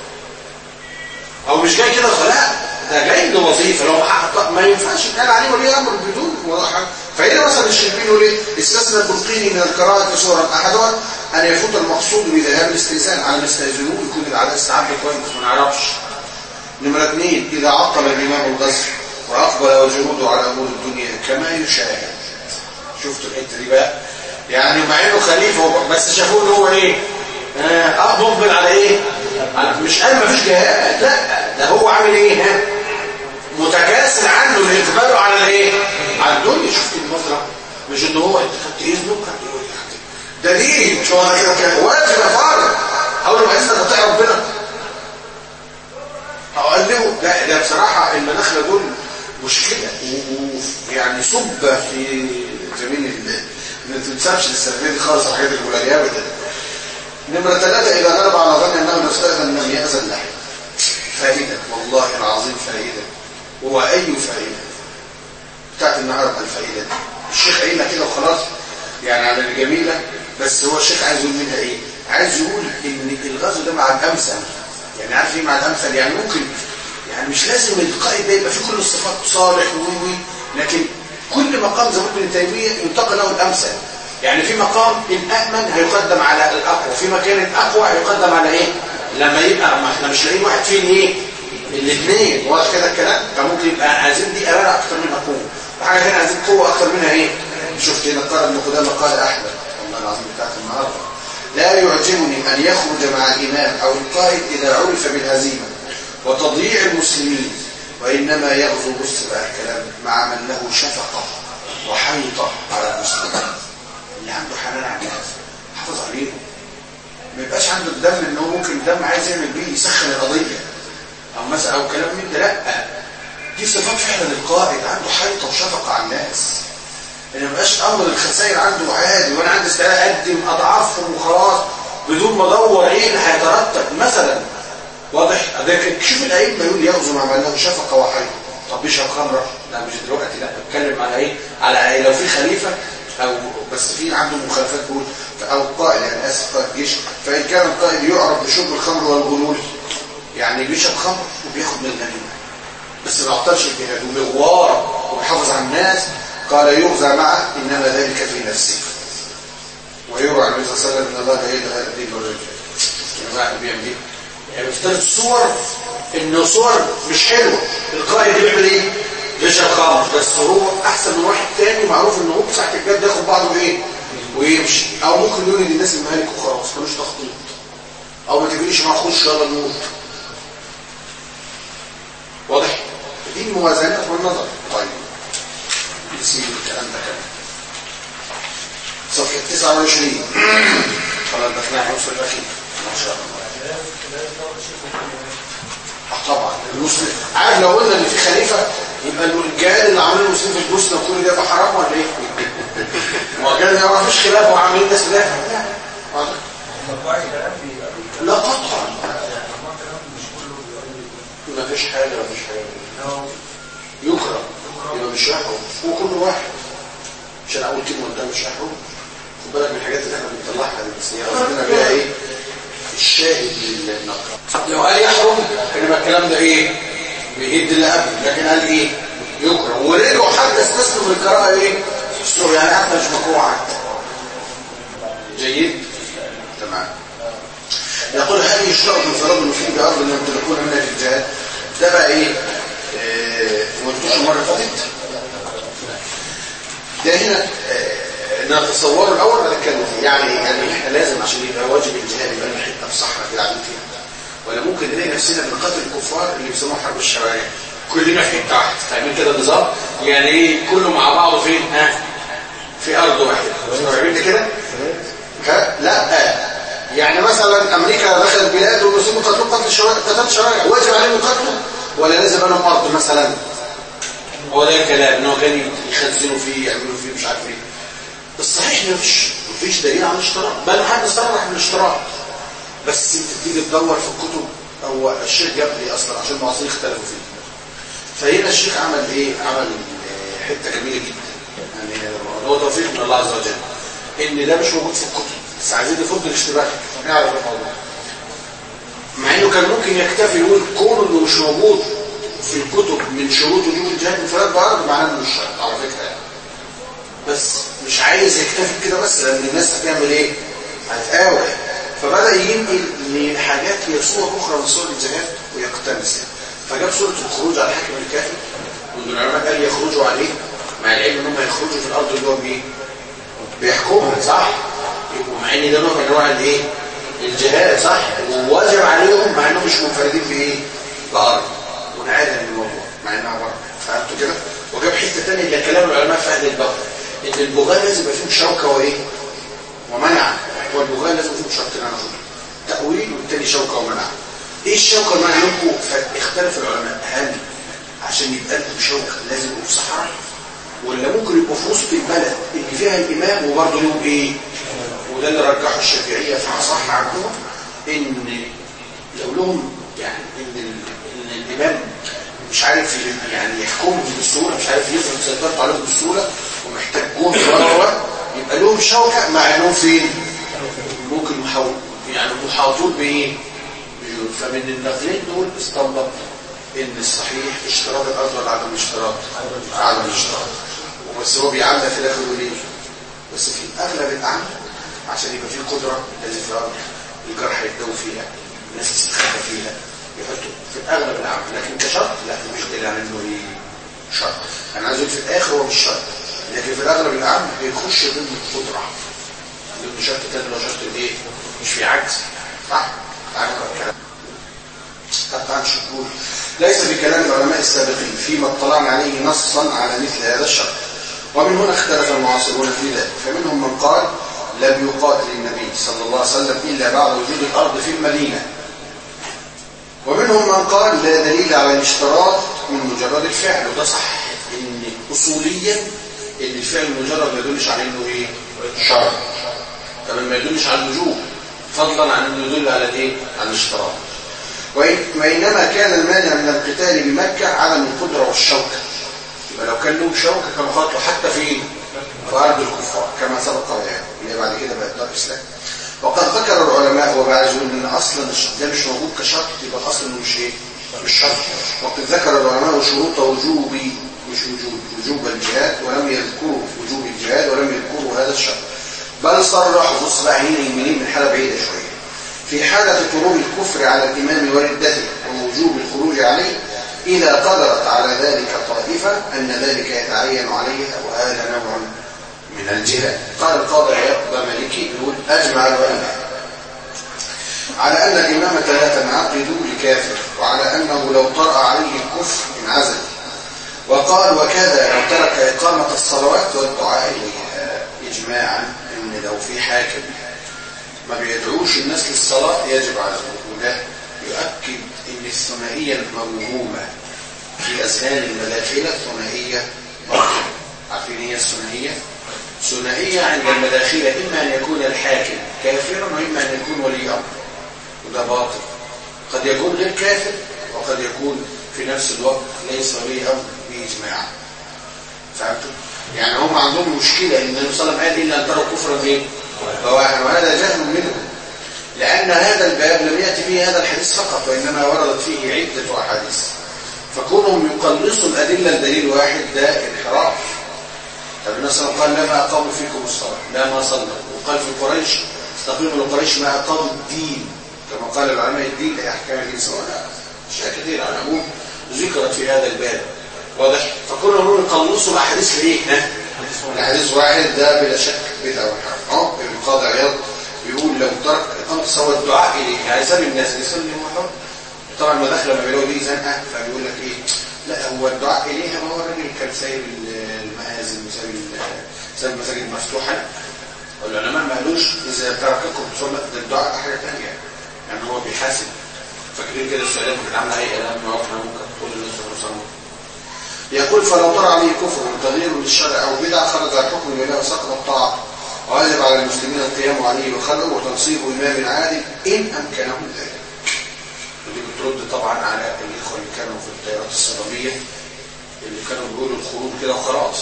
او مش جاي كده خلاء ده جاي لوظيفه لو ما ينفعش يتقال عليه ولي امر بدون فهنا مثلا الشربين يقول ايه استثنى البلقيني من القراءه صورا احدها ان يفوت المقصود بذهاب الاستئذان على الاستاذنون يكون العدد استعد كويس ما نعرفش نمرة اثنين إذا عطل الإمام الغزو وأقبل وجهوده على أمور الدنيا كما يشاهد شفتوا الحتة دي بقى يعني مع إنه خليفة بس شافوه إن هو إيه آه مقبل على إيه مش قال مفيش جهاد لا ده هو عامل ايه ها متكاسل عنه لاقباله على الايه على الدنيا شفت المزرعه مش ان هو انت خدت اذنه ده دين شو انا كده كده واجب يا فرض اول ما عايزنا تطيع ربنا قال له لا ده بصراحه المداخله دول مشكله ويعني سب في زميل ما تنسبش للسلبيه دي خالص الحاجات الفلانيه ابدا نمره ثلاثه اذا غلب على ظن انه يستاذن لم ياذن له فائده والله العظيم فائده هو اي فائده بتاعت النهارده الفائده دي الشيخ قايلها كده وخلاص يعني على الجميله بس هو الشيخ عايز يقول منها ايه عايز يقول ان الغزو ده مع الامثل يعني عارف ايه مع الامثل يعني ممكن يعني مش لازم القائد ده يبقى فيه كل الصفات صالح و لكن كل مقام زي ما ابن تيميه ينتقل له الامثل يعني في مقام الامن هيقدم على الاقوى في مكان الاقوى هيقدم على ايه لما يبقى ما احنا مش لاقيين واحد فين ايه الاثنين واضح كده الكلام فممكن يبقى عايزين دي امانه اكتر منها قوه وحاجه ثانيه عايزين قوه اكتر منها ايه شفت هنا قال ابن قدامه قال احمد والله العظيم بتاعت النهارده لا يعجبني ان يخرج مع الامام او القائد اذا عرف بالهزيمه وتضييع المسلمين وإنما يغزو بص بقى الكلام مع من له شفقة وحيطة على المسلمين اللي عنده حنان على الناس حافظ عليهم ما يبقاش عنده الدم ان هو ممكن الدم عايز يعمل بيه يسخن القضية او مثلا او كلام من ده لا دي صفات فعلا القائد عنده حيطة وشفقة على الناس ان ما يبقاش امر الخسائر عنده عادي وانا عندي استعداد اقدم اضعافهم وخلاص بدون ما ادور ايه اللي هيترتب مثلا واضح اديك شوف الائمه يقول يغزو مع من له شفقه وحيطه طب بيشرب خمره لا مش دلوقتي لا بتكلم على ايه على إيه؟ لو في خليفه او بس في عنده مخالفات بقول او قائد يعني اسف قائد جيش فان كان القائد يعرف بشرب الخمر والغلول يعني بيشرب خمر وبياخد من الغنيمه بس ما يعطلش الجهاد ومغوار وبيحافظ على الناس قال يغزى معه انما ذلك في نفسه ويروى عن النبي صلى الله عليه وسلم ان الله لا يدعى الدين والرجل شفت يا جماعه بيعمل ايه يعني افترض صور انه صور مش حلوه القائد بيعمل ايه بيشرب خمر بس هو احسن من واحد تاني معروف انه هو ساعه الجد ياخد بعضه ايه ويمشي او ممكن يقول للناس المهالك وخلاص ملوش تخطيط او ما تجريش مع خش يلا نموت واضح دي الموازنات والنظر طيب نسيب الكلام ده كمان صفحه 29 خلاص دخلنا على العنصر الاخير ما شاء الله طبعا المسلم عارف لو قلنا ان في خليفه يبقى الجهاد اللي عاملين المسلمين في البوسنه وكل ده يبقى حرام ولا ايه؟ ما كان ما فيش خلاف وعاملين ناس لا لا قطعا ما فيش حاجه ما فيش حاجه يكره يبقى مش يحرم هو كل واحد عشان اول كلمه قدام مش يحرم خد بالك من الحاجات اللي احنا بنطلعها دي بس هي قصدنا بيها ايه؟ الشاهد للنقل لو قال يحرم كان يبقى الكلام ده ايه بيهد اللي قبل لكن قال ايه يكره ورجعوا حتى استثنوا في القراءه ايه يعني حتى مش مكروه جيد تمام يقول هل يشترط انفراد المسلمين بارض ان يمتلكون منها في الجهاد ده بقى ايه ما قلتوش المره اللي فاتت ده هنا نتصوره الاول بعد نتكلم فيه يعني يعني احنا لازم عشان يبقى واجب الجهاد يبقى لنا حته في صحراء كده قاعدين فيها ولا ممكن نلاقي نفسنا بنقاتل الكفار اللي بيسموها حرب الشوارع كلنا في حته واحده فاهمين كده النظام يعني ايه كله مع بعضه فين ها في ارض واحده فاهمين كده لا يعني مثلا امريكا دخلت بلاد والمسلمين قتلوا قتل الشوارع قتل شوارع واجب عليهم يقتلوا ولا لازم لهم ارض مثلا هو ده الكلام ان هو كان يخزنوا فيه يعملوا فيه مش عارف ايه الصحيح ان مفيش مفيش دليل على الاشتراك بل حد صرح بالاشتراك بس انت تيجي تدور في الكتب هو الشيخ جاب لي اصلا عشان المعاصرين اختلفوا فيه فهنا الشيخ عمل ايه عمل حته جميله جدا يعني هو توفيق من الله عز وجل ان ده مش موجود في الكتب بس عايزين نفض الاشتباك نعرف الموضوع مع انه كان ممكن يكتفي يقول كونه انه مش موجود في الكتب من شروط وجوب الجهاد انفراد بعرض معناه انه مش شرط على فكره يعني بس مش عايز يكتفي كده بس لان الناس هتعمل ايه هتقاوح فبدا ينقل لحاجات هي صور اخرى من صور الجهاد ويقتنس فجاب صوره الخروج على الحاكم الكافر وان العلماء قال يخرجوا عليه مع العلم ان هم يخرجوا في الارض اللي هو بايه بيحكمها صح مع ان ده نوع من انواع الايه الجهاد صح وواجب عليهم مع انهم مش منفردين بايه بأرض ونعادل من الموضوع مع انها بره فهمتوا كده وجاب حته ثانيه اللي كلام العلماء في اهل البغل ان البغال لازم يبقى فيهم شوكه وايه ومنع والبغال لازم فيهم شرطين انا اقول تاويل والتاني شوكه ومنع ايه الشوكه والمنع لكم فاختلف العلماء هل عشان يبقى لهم شوكه لازم يبقوا في صحراء ولا ممكن يبقوا في وسط البلد اللي فيها الامام وبرضه لهم ايه وده اللي رجحه الشافعيه في اصح عندهم ان لو لهم يعني ان, ال- ان الامام مش عارف ي- يعني يحكمهم بسهوله مش عارف يفرض سيطرته عليهم بسهوله ومحتاج جهد ورا يبقى لهم شوكه مع انهم فين ممكن يحاول يعني محاطون بايه بجهود. فمن النقلين دول استنبط ان الصحيح اشتراط الارض ولا عدم الاشتراط عدم الاشتراط وبس هو بيعلق في الاخر يقول ايه بس في اغلب الاعمال عشان يبقى في قدره لازم في الارض الجرح يتداوي فيها الناس تستخبى فيها يحطوا في اغلب الاعمال لكن كشرط لا مش دليل على انه ايه شرط انا عايز اقول في الاخر هو مش شرط لكن في الاغلب الاعمال بيخش ضمن القدره ضمن شرط تاني لو شرط الايه مش في عجز صح تعالوا نقرا الكلام طبعا شكور ليس في كلام العلماء السابقين فيما اطلعنا عليه نصا على مثل هذا الشرط ومن هنا اختلف المعاصرون في ذلك فمنهم من قال لم يقاتل النبي صلى الله عليه وسلم إلا بعد وجود الأرض في المدينة ومنهم من قال لا دليل على الاشتراط من مجرد الفعل وده صح ان اصوليا ان الفعل مجرد ما يدلش على انه ايه شرط كمان ما يدلش على الوجوب فضلا عن انه يدل على الايه على الاشتراط وإن- وإنما كان المانع من القتال بمكة عدم القدرة والشوكة يبقى لو كان لهم شوكة كانوا قاتلوا حتى فين؟ في أرض الكفار كما سبق بيان اللي بعد كده بقت دار الإسلام وقد ذكر العلماء وبعضهم ان اصلا ده مش موجود كشرط يبقى الاصل انه مش ايه؟ مش شرط وقد ذكر العلماء شروط وجوب مش وجوب وجوب الجهاد ولم يذكروا وجوب الجهاد ولم يذكروا هذا الشرط بل صرحوا بص بقى هنا يمينين من حاله بعيده شويه في حالة طلوع الكفر على الإمام وردته ووجوب الخروج عليه إذا قدرت على ذلك طائفة أن ذلك يتعين عليها وهذا نوع من الجهاد قال القاضي عياض مالكي يقول أجمع العلماء على أن الإمامة لا تنعقد لكافر وعلى أنه لو طرأ عليه الكفر انعزل وقال وكذا لو ترك إقامة الصلوات والدعاء إليها إجماعا أن لو في حاكم ما بيدعوش الناس للصلاة يجب على وده يؤكد ان الثنائية الموهومة في أذهان المداخلة ثنائية باطلة عارفين هي الثنائية؟ ثنائية عند المداخلة إما أن يكون الحاكم كافرا وإما أن يكون ولي أمر وده باطل قد يكون غير كافر وقد يكون في نفس الوقت ليس ولي أمر بإجماع فهمتوا؟ يعني هم عندهم مشكلة ان النبي صلى الله عليه وسلم قال إلا أن تروا كفرا إيه؟ بواحد وهذا جهل منهم لأن هذا الباب لم يأتي فيه هذا الحديث فقط وإنما وردت فيه عدة أحاديث فكونهم يقلصوا الأدلة لدليل واحد ده انحراف طب النبي صلى الله عليه وسلم قال لما أقاموا فيكم الصلاة لا ما صلوا وقال في قريش استقيموا لقريش ما أقاموا الدين كما قال العلماء الدين لأحكام الدين سواء أشياء كثيرة على العموم ذكرت في هذا الباب واضح فكونهم يقلصوا الأحاديث لإيه؟ ها؟ الحديث واحد ده بلا شك بدعة وحرام اه القاضي عياض بيقول لو ترك اقامه الصلاه الدعاء اليه يعني سامي الناس يصلي هو حر طبعا ما دخل لما بيلاقوا دي زنقه فبيقول لك ايه لا هو الدعاء اليها ما هو الراجل كان سايب المآذن وسايب ال- سايب المساجد مفتوحه والعلماء ما قالوش اذا ترككم صلاه ده الدعاء حاجه ثانيه يعني هو بيحاسب فاكرين كده السعوديه كانت عامله هيئه لما وقفنا ممكن تقول للناس صلى يقول فلو طرأ عليه كفر وتغيير للشرع أو بدعة خرج عن حكم الله وسقط الطاعة وواجب على المسلمين القيام عليه وخلقه وتنصيب إمام عادل إن أمكنهم ذلك ودي بترد طبعا على الإخوة اللي كانوا في التيارات الصدامية اللي كانوا بيقولوا الخروج كده وخلاص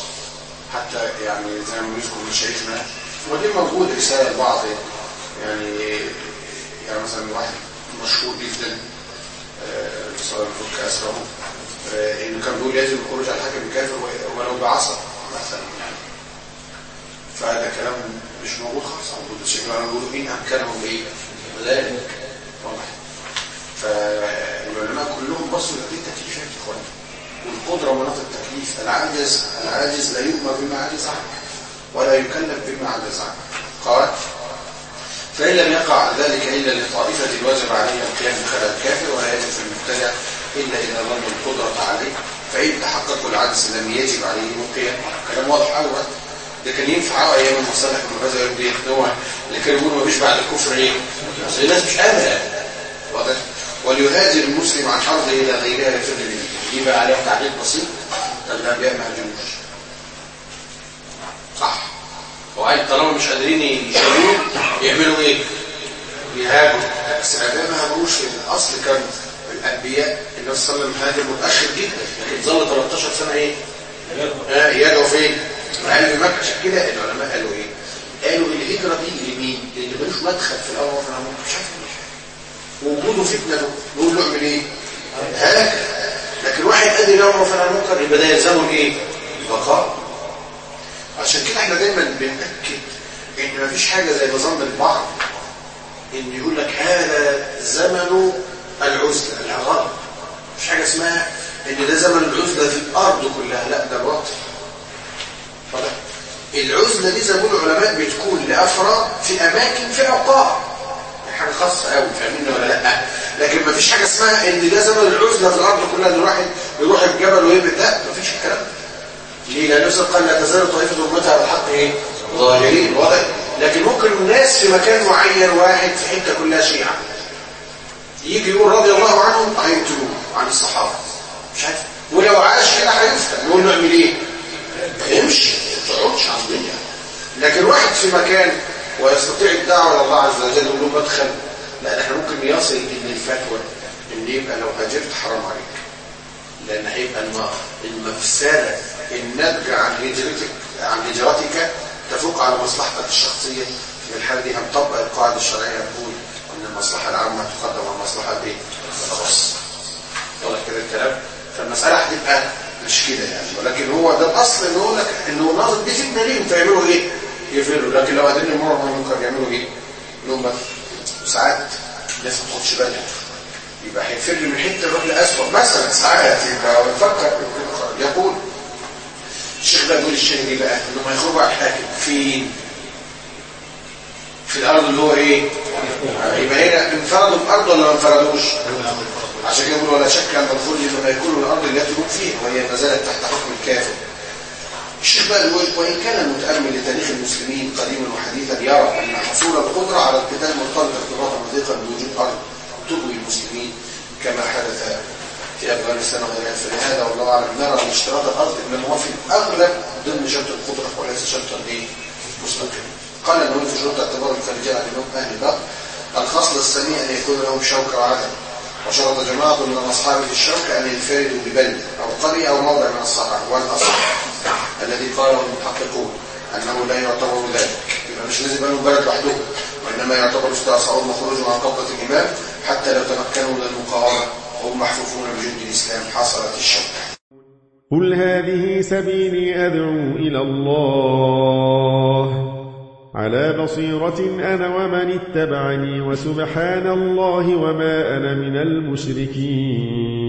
حتى يعني زي ما بيذكر مشايخنا ودي موجود رسالة البعض يعني يعني مثلا واحد مشهور جدا صلى الله عليه وسلم انه كان بيقول يجب الخروج على الحاكم الكافر ولو بعصا مثلا يعني فهذا كلام مش موجود خالص موجود الشيخ انا بيقولوا ان امكنهم بايه؟ ذلك واضح فالعلماء كلهم بصوا لدي التكليفات يا اخوان والقدره ومناط التكليف العاجز العاجز لا يؤمر بما عجز عنه ولا يكلف بما عجز عنه قال فإن لم يقع ذلك إلا لطائفة واجب عليها القيام بخلال الكافر ولا يجب في المبتدع إلا إذا ظن القدرة عليه فإن تحقق العجز لم يجب عليه القيام كلام واضح أول ده كان ينفع أيام المصالح والمبازة يقول دي هو اللي كانوا يقولوا ما فيش بعد الكفر إيه؟ أصل الناس مش قادرة واضح وليهاجر المسلم عن أرضه إلى غيرها يفر منه دي بقى عليها تعليق بسيط الأنبياء ما هاجروش صح وعين طالما مش قادرين يشيلوه يعملوا ايه يهاجوا بس الانبياء ما هاجروش الاصل كان الانبياء النبي صلى الله عليه وسلم هاجر متاخر جدا لكن ظل 13 سنه ايه اه يدعو فين قال مكه عشان كده العلماء قالوا ايه قالوا الهجره دي لمين اللي ملوش مدخل في الاول وفي الاخر مش عارف وجوده فتنه له نقول له اعمل ايه هاجر لكن واحد قادر يامر فلا منكر يبقى ده يلزمه ايه البقاء عشان كده احنا دايما بنأكد ان مفيش حاجة زي نظام البعض ان يقول لك هذا زمن العزلة العغار مفيش حاجة اسمها ان ده زمن العزلة في الارض كلها لا ده باطل طبعا العزلة دي زي ما بيقولوا العلماء بتكون لافراد في اماكن في اوقات حاجة خاصة قوي فاهمين ولا لا لكن مفيش حاجة اسمها ان ده زمن العزلة في الارض كلها ان الواحد يروح الجبل ويبت لا مفيش الكلام ده ليه؟ لأن النبي قال لا تزال طائفة أمتها على الحق إيه؟ ظاهرين واضح لكن ممكن الناس في مكان معين واحد في حتة كلها شيعة يجي يقول رضي الله عنهم هيقتلوه عن الصحابة مش عارف ولو عاش كده هيفتن نقول له اعمل ايه؟ امشي ما تقعدش على الدنيا لكن واحد في مكان ويستطيع الدعوة إلى الله عز وجل يقول له مدخل لا احنا ممكن يصل إن الفتوى إن يبقى لو هاجرت حرام عليك لأن هيبقى المفسدة الناتجة عن هجرتك عن هجرتك تفوق على مصلحتك الشخصية في الحالة دي هنطبق القاعدة الشرعية تقول أن المصلحة العامة تقدم على المصلحة الايه؟ خلاص واضح كده الكلام فالمسألة هتبقى مش كده يعني ولكن هو ده الأصل إنه يقول لك إنه الناظر دي فتنة ليهم فيعملوا إيه؟ يفروا لكن لو قادرين يمروا ممكن يعملوا إيه؟ لهم ساعات الناس ما تاخدش بالها يبقى هيفر من حته يروح لاسوء مثلا ساعات يبقى بنفكر يقول الشيخ بقى يقول الشيخ دي بقى انهم هيخرجوا على الحاكم فين في الارض اللي هو ايه يبقى هنا انفردوا في الارض ولا ما انفردوش عشان كده يقول ولا شك ان الخروج انه هيكون الارض التي هم فيها وهي ما زالت تحت حكم الكافر الشيخ بقى يقول وان كان المتامل لتاريخ المسلمين قديما وحديثا يرى ان حصول القدره على القتال مرتبط ارتباطا وثيقا بوجود ارض تغوي المسلمين كما حدث في افغانستان وغيرها فلهذا والله اعلم نرى ان اشتراط الارض انما هو في الاغلب ضمن شرط القدره وليس شرطا ايه مستقيم قال انه في شروط اعتبار الخارجيه عن اليوم اهل البغي الخصل الثاني ان يكون لهم شوكه وعدم وشرط جماعه من اصحاب الشوكه ان ينفردوا ببلد او قريه او موضع من الصحراء والاصح الذي قاله المحققون انه لا يعتبر ذلك يبقى مش لازم يبقى بلد لوحدهم وانما يعتبر استعصاؤهم وخروجهم عن قبضه الامام حتى لو تمكنوا من المقاومه وهم محفوفون بجند الاسلام حصلت الشوكه قل هذه سبيلي أدعو إلى الله على بصيرة أنا ومن اتبعني وسبحان الله وما أنا من المشركين